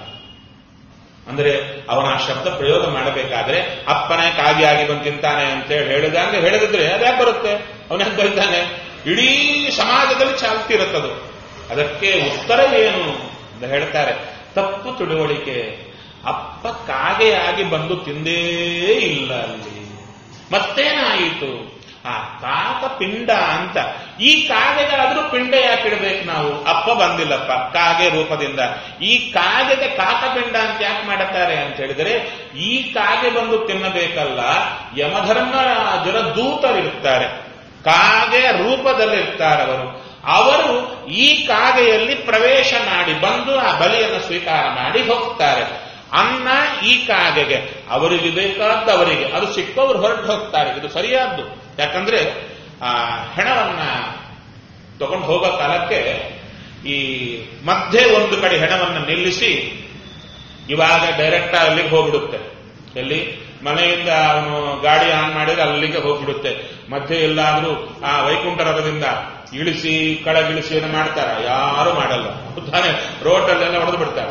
ಅಂದ್ರೆ ಅವನ ಆ ಶಬ್ದ ಪ್ರಯೋಗ ಮಾಡಬೇಕಾದ್ರೆ ಅಪ್ಪನೇ ಕಾಗಿಯಾಗಿ ಬಂದು ತಿಂತಾನೆ ಅಂತೇಳಿ ಹೇಳಿದ ಅಂದ್ರೆ ಹೇಳಿದ್ರೆ ಅದ್ಯಾಕೆ ಬರುತ್ತೆ ಅವನ ಬೈತಾನೆ ಇಡೀ ಸಮಾಜದಲ್ಲಿ ಚಾಲ್ತಿ ಇರುತ್ತದು ಅದಕ್ಕೆ ಉತ್ತರ ಏನು ಅಂತ ಹೇಳ್ತಾರೆ ತಪ್ಪು ತಿಳುವಳಿಕೆ ಅಪ್ಪ ಕಾಗೆಯಾಗಿ ಬಂದು ತಿಂದೇ ಇಲ್ಲ ಅಲ್ಲಿ ಮತ್ತೇನಾಯಿತು ಆ ಕಾಕ ಪಿಂಡ ಅಂತ ಈ ಕಾಗೆಗಾದ್ರೂ ಪಿಂಡ ಯಾಕೆ ಇಡಬೇಕು ನಾವು ಅಪ್ಪ ಬಂದಿಲ್ಲಪ್ಪ ಕಾಗೆ ರೂಪದಿಂದ ಈ ಕಾಗೆಗೆ ಕಾಕ ಪಿಂಡ ಅಂತ ಯಾಕೆ ಮಾಡುತ್ತಾರೆ ಅಂತ ಹೇಳಿದರೆ ಈ ಕಾಗೆ ಬಂದು ತಿನ್ನಬೇಕಲ್ಲ ಯಮಧರ್ಮರಾಜರ ದೂತರಿರ್ತಾರೆ ಕಾಗೆ ರೂಪದಲ್ಲಿರ್ತಾರೆ ಅವರು ಅವರು ಈ ಕಾಗೆಯಲ್ಲಿ ಪ್ರವೇಶ ಮಾಡಿ ಬಂದು ಆ ಬಲಿಯನ್ನು ಸ್ವೀಕಾರ ಮಾಡಿ ಹೋಗ್ತಾರೆ ಅನ್ನ ಈ ಕಾಗೆಗೆ ಅವರಿಗೆ ಬೇಕಾದ ಅವರಿಗೆ ಅದು ಸಿಕ್ಕವರು ಹೊರಟು ಹೋಗ್ತಾರೆ ಇದು ಸರಿಯಾದ್ದು ಯಾಕಂದ್ರೆ ಆ ಹೆಣವನ್ನ ತಗೊಂಡು ಹೋಗೋ ಕಾಲಕ್ಕೆ ಈ ಮಧ್ಯೆ ಒಂದು ಕಡೆ ಹೆಣವನ್ನ ನಿಲ್ಲಿಸಿ ಇವಾಗ ಡೈರೆಕ್ಟ್ ಅಲ್ಲಿಗೆ ಹೋಗ್ಬಿಡುತ್ತೆ ಎಲ್ಲಿ ಮನೆಯಿಂದ ಅವನು ಗಾಡಿ ಆನ್ ಮಾಡಿದ್ರೆ ಅಲ್ಲಿಗೆ ಹೋಗ್ಬಿಡುತ್ತೆ ಮಧ್ಯೆ ಎಲ್ಲಾದ್ರೂ ಆ ವೈಕುಂಠ ರಥದಿಂದ ಇಳಿಸಿ ಕೆಳಗಿಳಿಸಿ ಏನೋ ಮಾಡ್ತಾರ ಯಾರು ಮಾಡಲ್ಲ ತಾನೆ ರೋಡಲ್ಲೆಲ್ಲ ಹೊಡೆದು ಬಿಡ್ತಾರೆ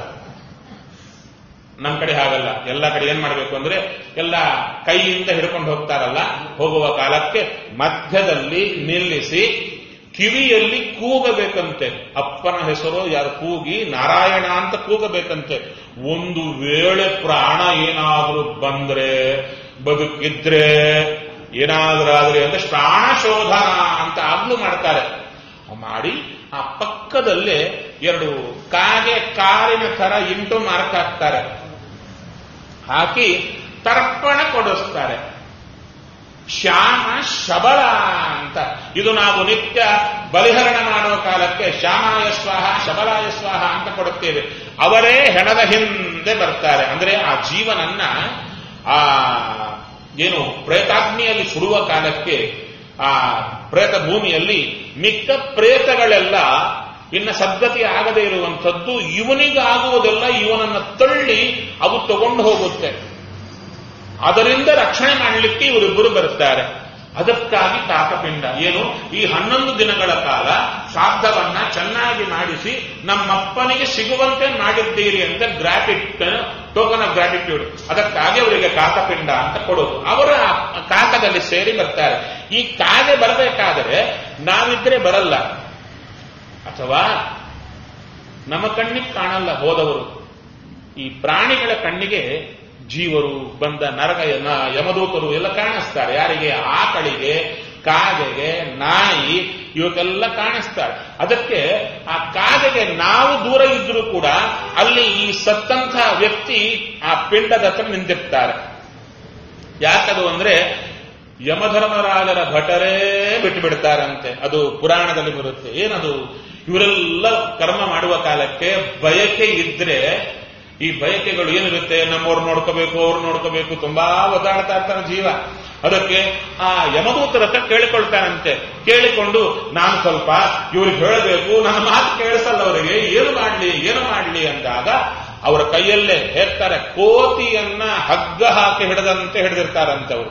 ನಮ್ಮ ಕಡೆ ಹಾಗಲ್ಲ ಎಲ್ಲ ಕಡೆ ಏನ್ ಮಾಡಬೇಕು ಅಂದ್ರೆ ಎಲ್ಲ ಕೈಯಿಂದ ಹಿಡ್ಕೊಂಡು ಹೋಗ್ತಾರಲ್ಲ ಹೋಗುವ ಕಾಲಕ್ಕೆ ಮಧ್ಯದಲ್ಲಿ ನಿಲ್ಲಿಸಿ ಕಿವಿಯಲ್ಲಿ ಕೂಗಬೇಕಂತೆ ಅಪ್ಪನ ಹೆಸರು ಯಾರು ಕೂಗಿ ನಾರಾಯಣ ಅಂತ ಕೂಗಬೇಕಂತೆ ಒಂದು ವೇಳೆ ಪ್ರಾಣ ಏನಾದ್ರೂ ಬಂದ್ರೆ ಬದುಕಿದ್ರೆ ಏನಾದ್ರೂ ಆದ್ರೆ ಅಂದ್ರೆ ಪ್ರಾಣ ಶೋಧನ ಅಂತ ಆಗ್ಲೂ ಮಾಡ್ತಾರೆ ಮಾಡಿ ಆ ಪಕ್ಕದಲ್ಲೇ ಎರಡು ಕಾಗೆ ಕಾರಿನ ತರ ಇಂಟು ಮಾರ್ಕ್ ಹಾಕ್ತಾರೆ ಹಾಕಿ ತರ್ಪಣ ಕೊಡಿಸ್ತಾರೆ ಶ್ಯಾಮ ಶಬಳ ಅಂತ ಇದು ನಾವು ನಿತ್ಯ ಬಲಿಹರಣ ಮಾಡುವ ಕಾಲಕ್ಕೆ ಶ್ಯಾಮಾಯ ಸ್ವಾಹ ಶಬಲಾಯ ಸ್ವಾಹ ಅಂತ ಕೊಡುತ್ತೇವೆ ಅವರೇ ಹೆಣದ ಹಿಂದೆ ಬರ್ತಾರೆ ಅಂದ್ರೆ ಆ ಜೀವನನ್ನ ಆ ಏನು ಪ್ರೇತಾಗ್ನಿಯಲ್ಲಿ ಸುಡುವ ಕಾಲಕ್ಕೆ ಆ ಪ್ರೇತ ಭೂಮಿಯಲ್ಲಿ ಮಿಕ್ಕ ಪ್ರೇತಗಳೆಲ್ಲ ಇನ್ನ ಸದ್ಗತಿ ಆಗದೇ ಇರುವಂಥದ್ದು ಇವನಿಗಾಗುವುದೆಲ್ಲ ಇವನನ್ನ ತಳ್ಳಿ ಅವು ತಗೊಂಡು ಹೋಗುತ್ತೆ ಅದರಿಂದ ರಕ್ಷಣೆ ಮಾಡಲಿಕ್ಕೆ ಇವರಿಬ್ಬರು ಬರುತ್ತಾರೆ ಅದಕ್ಕಾಗಿ ಕಾಕಪಿಂಡ ಏನು ಈ ಹನ್ನೊಂದು ದಿನಗಳ ಕಾಲ ಶ್ರಾದ್ದವನ್ನ ಚೆನ್ನಾಗಿ ಮಾಡಿಸಿ ನಮ್ಮಪ್ಪನಿಗೆ ಸಿಗುವಂತೆ ಮಾಡಿದ್ದೀರಿ ಅಂತ ಗ್ರಾಟಿಟ್ ಟೋಕನ್ ಆಫ್ ಗ್ರಾಟಿಟ್ಯೂಡ್ ಅದಕ್ಕಾಗಿ ಅವರಿಗೆ ಕಾಕಪಿಂಡ ಅಂತ ಕೊಡೋದು ಅವರ ಕಾಕದಲ್ಲಿ ಸೇರಿ ಬರ್ತಾರೆ ಈ ಕಾಗೆ ಬರಬೇಕಾದರೆ ನಾವಿದ್ರೆ ಬರಲ್ಲ ಅಥವಾ ನಮ್ಮ ಕಣ್ಣಿಗೆ ಕಾಣಲ್ಲ ಹೋದವರು ಈ ಪ್ರಾಣಿಗಳ ಕಣ್ಣಿಗೆ ಜೀವರು ಬಂದ ನರಕ ನ- ಯಮದೂತರು ಎಲ್ಲ ಕಾಣಿಸ್ತಾರೆ ಯಾರಿಗೆ ಆಕಳಿಗೆ ಕಾಗೆಗೆ ನಾಯಿ ಇವಕ್ಕೆಲ್ಲ ಕಾಣಿಸ್ತಾರೆ ಅದಕ್ಕೆ ಆ ಕಾಗೆಗೆ ನಾವು ದೂರ ಇದ್ರೂ ಕೂಡ ಅಲ್ಲಿ ಈ ಸತ್ತಂಥ ವ್ಯಕ್ತಿ ಆ ಪಿಂಡದ ಹತ್ರ ನಿಂತಿರ್ತಾರೆ ಯಾಕದು ಅಂದ್ರೆ ಯಮಧರ್ಮರಾಜರ ಭಟರೇ ಬಿಟ್ಟು ಬಿಡ್ತಾರಂತೆ ಅದು ಪುರಾಣದಲ್ಲಿ ಬರುತ್ತೆ ಏನದು ಇವರೆಲ್ಲ ಕರ್ಮ ಮಾಡುವ ಕಾಲಕ್ಕೆ ಬಯಕೆ ಇದ್ರೆ ಈ ಬಯಕೆಗಳು ಏನಿರುತ್ತೆ ನಮ್ಮವ್ರು ನೋಡ್ಕೋಬೇಕು ಅವ್ರು ನೋಡ್ಕೋಬೇಕು ತುಂಬಾ ಒದ್ದಾಡ್ತಾ ಇರ್ತಾನೆ ಜೀವ ಅದಕ್ಕೆ ಆ ಯಮದೂತರ ಹತ್ರ ಕೇಳಿಕೊಳ್ತಾನಂತೆ ಕೇಳಿಕೊಂಡು ನಾನು ಸ್ವಲ್ಪ ಇವ್ರಿಗೆ ಹೇಳಬೇಕು ನನ್ನ ಮಾತು ಕೇಳಿಸಲ್ಲ ಅವರಿಗೆ ಏನು ಮಾಡ್ಲಿ ಏನು ಮಾಡ್ಲಿ ಅಂದಾಗ ಅವರ ಕೈಯಲ್ಲೇ ಹೇಳ್ತಾರೆ ಕೋತಿಯನ್ನ ಹಗ್ಗ ಹಾಕಿ ಹಿಡದಂತೆ ಹಿಡಿದಿರ್ತಾರಂತವ್ರು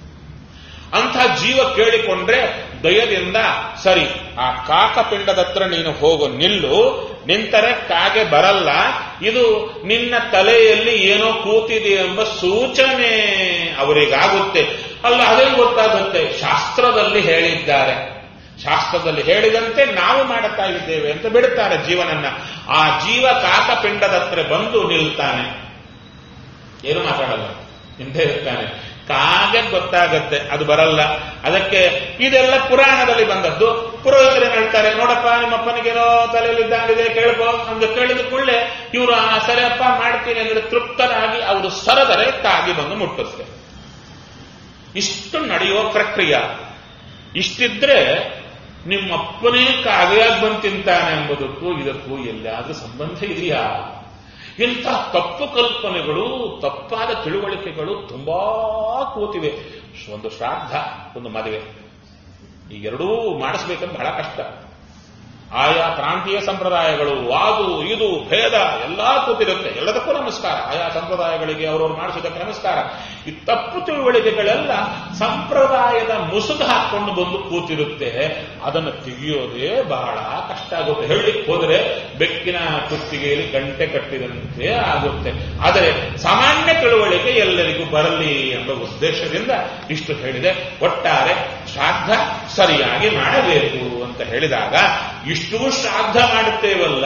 ಅಂಥ ಜೀವ ಕೇಳಿಕೊಂಡ್ರೆ ದಯದಿಂದ ಸರಿ ಆ ಕಾಕಪಿಂಡದ ಹತ್ರ ನೀನು ಹೋಗು ನಿಲ್ಲು ನಿಂತರೆ ಕಾಗೆ ಬರಲ್ಲ ಇದು ನಿನ್ನ ತಲೆಯಲ್ಲಿ ಏನೋ ಕೂತಿದೆ ಎಂಬ ಸೂಚನೆ ಅವರಿಗಾಗುತ್ತೆ ಅಲ್ಲ ಅದೇ ಗೊತ್ತಾಗುತ್ತೆ ಶಾಸ್ತ್ರದಲ್ಲಿ ಹೇಳಿದ್ದಾರೆ ಶಾಸ್ತ್ರದಲ್ಲಿ ಹೇಳಿದಂತೆ ನಾವು ಮಾಡುತ್ತಾ ಇದ್ದೇವೆ ಅಂತ ಬಿಡುತ್ತಾರೆ ಜೀವನನ್ನ ಆ ಜೀವ ಕಾಕಪಿಂಡದ ಹತ್ರ ಬಂದು ನಿಲ್ತಾನೆ ಏನು ಮಾತಾಡಲ್ಲ ಹಿಂದೆ ಇರ್ತಾನೆ ಕಾಗೆ ಗೊತ್ತಾಗತ್ತೆ ಅದು ಬರಲ್ಲ ಅದಕ್ಕೆ ಇದೆಲ್ಲ ಪುರಾಣದಲ್ಲಿ ಬಂದದ್ದು ಪುರೋಹಿತರು ಹೇಳ್ತಾರೆ ನೋಡಪ್ಪ ನಿಮ್ಮಪ್ಪನಿಗೇನೋ ತಲೆಯಲ್ಲಿದ್ದಾಗಿದೆ ಕೇಳ್ಕೋ ನಮ್ಗೆ ಕೇಳಿದ ಕೂಡಲೇ ಇವರು ಆ ಸರಿಯಪ್ಪ ಮಾಡ್ತೀನಿ ಅಂದ್ರೆ ತೃಪ್ತರಾಗಿ ಅವರು ಸರದರೆ ಕಾಗಿ ಬಂದು ಮುಟ್ಟುತ್ತೆ ಇಷ್ಟು ನಡೆಯುವ ಪ್ರಕ್ರಿಯೆ ಇಷ್ಟಿದ್ರೆ ನಿಮ್ಮಪ್ಪನೇ ಕಾಗೆಯಾಗಿ ಬಂದು ತಿಂತಾನೆ ಎಂಬುದಕ್ಕೂ ಇದಕ್ಕೂ ಎಲ್ಲಾದ್ರೂ ಸಂಬಂಧ ಇದೆಯಾ ಇಂಥ ತಪ್ಪು ಕಲ್ಪನೆಗಳು ತಪ್ಪಾದ ತಿಳುವಳಿಕೆಗಳು ತುಂಬಾ ಕೂತಿವೆ ಒಂದು ಶ್ರಾದ್ದ ಒಂದು ಮದುವೆ ಈ ಎರಡೂ ಮಾಡಿಸ್ಬೇಕಂದ್ರೆ ಬಹಳ ಕಷ್ಟ ಆಯಾ ಪ್ರಾಂತೀಯ ಸಂಪ್ರದಾಯಗಳು ಅದು ಇದು ಭೇದ ಎಲ್ಲಾ ಕೂತಿರುತ್ತೆ ಎಲ್ಲದಕ್ಕೂ ನಮಸ್ಕಾರ ಆಯಾ ಸಂಪ್ರದಾಯಗಳಿಗೆ ಅವರವರು ಮಾಡಿಸೋದಕ್ಕೆ ನಮಸ್ಕಾರ ಈ ತಪ್ಪು ತಿಳುವಳಿಕೆಗಳೆಲ್ಲ ಸಂಪ್ರದಾಯದ ಮುಸುಕು ಹಾಕೊಂಡು ಬಂದು ಕೂತಿರುತ್ತೆ ಅದನ್ನು ತೆಗೆಯೋದೇ ಬಹಳ ಕಷ್ಟ ಆಗುತ್ತೆ ಹೇಳಲಿಕ್ಕೆ ಹೋದರೆ ಬೆಕ್ಕಿನ ಕುತ್ತಿಗೆಯಲ್ಲಿ ಗಂಟೆ ಕಟ್ಟಿದಂತೆ ಆಗುತ್ತೆ ಆದರೆ ಸಾಮಾನ್ಯ ತಿಳುವಳಿಕೆ ಎಲ್ಲರಿಗೂ ಬರಲಿ ಎಂಬ ಉದ್ದೇಶದಿಂದ ಇಷ್ಟು ಹೇಳಿದೆ ಒಟ್ಟಾರೆ ಶ್ರಾದ್ದ ಸರಿಯಾಗಿ ಮಾಡಬೇಕು ಅಂತ ಹೇಳಿದಾಗ ಇಷ್ಟು ಶ್ರಾದ್ದ ಮಾಡುತ್ತೇವಲ್ಲ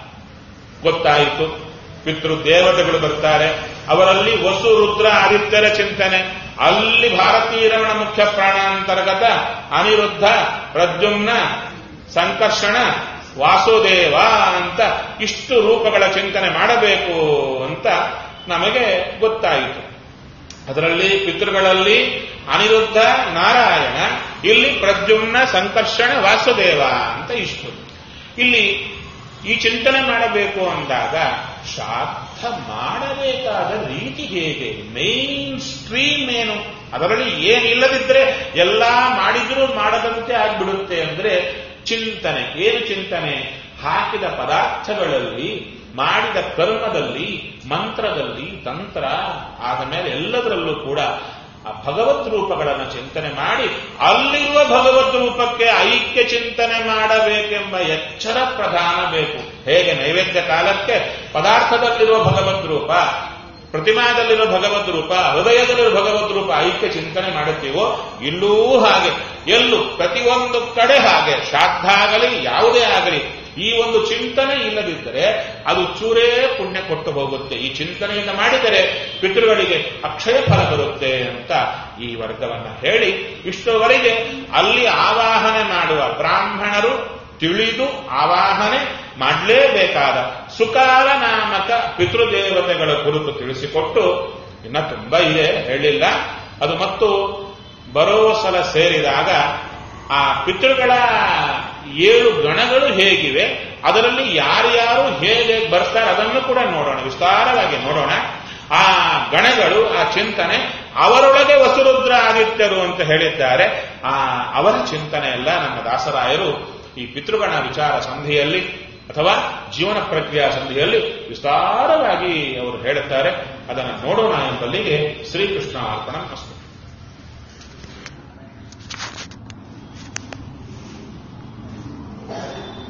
ಗೊತ್ತಾಯಿತು ಪಿತೃ ದೇವತೆಗಳು ಬರ್ತಾರೆ ಅವರಲ್ಲಿ ವಸು ರುದ್ರ ಆದಿತ್ಯರ ಚಿಂತನೆ ಅಲ್ಲಿ ಭಾರತೀಯರಮಣ ಮುಖ್ಯ ಪ್ರಾಣಾಂತರ್ಗತ ಅನಿರುದ್ಧ ಪ್ರದ್ಯುಮ್ನ ಸಂಕರ್ಷಣ ವಾಸುದೇವ ಅಂತ ಇಷ್ಟು ರೂಪಗಳ ಚಿಂತನೆ ಮಾಡಬೇಕು ಅಂತ ನಮಗೆ ಗೊತ್ತಾಯಿತು ಅದರಲ್ಲಿ ಪಿತೃಗಳಲ್ಲಿ ಅನಿರುದ್ಧ ನಾರಾಯಣ ಇಲ್ಲಿ ಪ್ರದ್ಯುಮ್ನ ಸಂಕರ್ಷಣ ವಾಸುದೇವ ಅಂತ ಇಷ್ಟು ಇಲ್ಲಿ ಈ ಚಿಂತನೆ ಮಾಡಬೇಕು ಅಂದಾಗ ಶ್ರಾದ್ದ ಮಾಡಬೇಕಾದ ರೀತಿ ಹೇಗೆ ಮೇನ್ ಸ್ಟ್ರೀಮ್ ಏನು ಅದರಲ್ಲಿ ಏನಿಲ್ಲದಿದ್ರೆ ಎಲ್ಲ ಮಾಡಿದ್ರೂ ಮಾಡದಂತೆ ಆಗ್ಬಿಡುತ್ತೆ ಅಂದ್ರೆ ಚಿಂತನೆ ಏನು ಚಿಂತನೆ ಹಾಕಿದ ಪದಾರ್ಥಗಳಲ್ಲಿ ಮಾಡಿದ ಕರ್ಮದಲ್ಲಿ ಮಂತ್ರದಲ್ಲಿ ತಂತ್ರ ಆದ ಮೇಲೆ ಎಲ್ಲದರಲ್ಲೂ ಕೂಡ ಆ ಭಗವದ್ ರೂಪಗಳನ್ನು ಚಿಂತನೆ ಮಾಡಿ ಅಲ್ಲಿರುವ ಭಗವದ್ ರೂಪಕ್ಕೆ ಐಕ್ಯ ಚಿಂತನೆ ಮಾಡಬೇಕೆಂಬ ಎಚ್ಚರ ಪ್ರಧಾನ ಬೇಕು ಹೇಗೆ ನೈವೇದ್ಯ ಕಾಲಕ್ಕೆ ಪದಾರ್ಥದಲ್ಲಿರುವ ಭಗವದ್ ರೂಪ ಪ್ರತಿಮಾದಲ್ಲಿರುವ ಭಗವದ್ ರೂಪ ಹೃದಯದಲ್ಲಿರುವ ಭಗವದ್ ರೂಪ ಐಕ್ಯ ಚಿಂತನೆ ಮಾಡುತ್ತೀವೋ ಇಲ್ಲೂ ಹಾಗೆ ಎಲ್ಲೂ ಪ್ರತಿಯೊಂದು ಕಡೆ ಹಾಗೆ ಶ್ರಾದ್ದ ಆಗಲಿ ಯಾವುದೇ ಆಗಲಿ ಈ ಒಂದು ಚಿಂತನೆ ಇಲ್ಲದಿದ್ದರೆ ಅದು ಚೂರೇ ಪುಣ್ಯ ಕೊಟ್ಟು ಹೋಗುತ್ತೆ ಈ ಚಿಂತನೆಯಿಂದ ಮಾಡಿದರೆ ಪಿತೃಗಳಿಗೆ ಅಕ್ಷಯ ಫಲ ಬರುತ್ತೆ ಅಂತ ಈ ವರ್ಗವನ್ನ ಹೇಳಿ ಇಷ್ಟುವರೆಗೆ ಅಲ್ಲಿ ಆವಾಹನೆ ಮಾಡುವ ಬ್ರಾಹ್ಮಣರು ತಿಳಿದು ಆವಾಹನೆ ಮಾಡಲೇಬೇಕಾದ ಸುಕಾಲ ನಾಮಕ ಪಿತೃದೇವತೆಗಳ ಕುರಿತು ತಿಳಿಸಿಕೊಟ್ಟು ಇನ್ನ ತುಂಬಾ ಇದೆ ಹೇಳಿಲ್ಲ ಅದು ಮತ್ತು ಬರೋ ಸಲ ಸೇರಿದಾಗ ಆ ಪಿತೃಗಳ ಏಳು ಗಣಗಳು ಹೇಗಿವೆ ಅದರಲ್ಲಿ ಯಾರ್ಯಾರು ಹೇಗೆ ಬರ್ತಾರೆ ಅದನ್ನು ಕೂಡ ನೋಡೋಣ ವಿಸ್ತಾರವಾಗಿ ನೋಡೋಣ ಆ ಗಣಗಳು ಆ ಚಿಂತನೆ ಅವರೊಳಗೆ ವಸುರುದ್ರ ಆದಿತ್ಯರು ಅಂತ ಹೇಳಿದ್ದಾರೆ ಆ ಅವರ ಚಿಂತನೆ ಎಲ್ಲ ನಮ್ಮ ದಾಸರಾಯರು ಈ ಪಿತೃಗಣ ವಿಚಾರ ಸಂಧಿಯಲ್ಲಿ ಅಥವಾ ಜೀವನ ಪ್ರಕ್ರಿಯಾ ಸಂಧಿಯಲ್ಲಿ ವಿಸ್ತಾರವಾಗಿ ಅವರು ಹೇಳುತ್ತಾರೆ ಅದನ್ನು ನೋಡೋಣ ಎಂಬಲ್ಲಿಗೆ ಶ್ರೀಕೃಷ್ಣ ಅರ್ಪಣ ಅಸ್ತು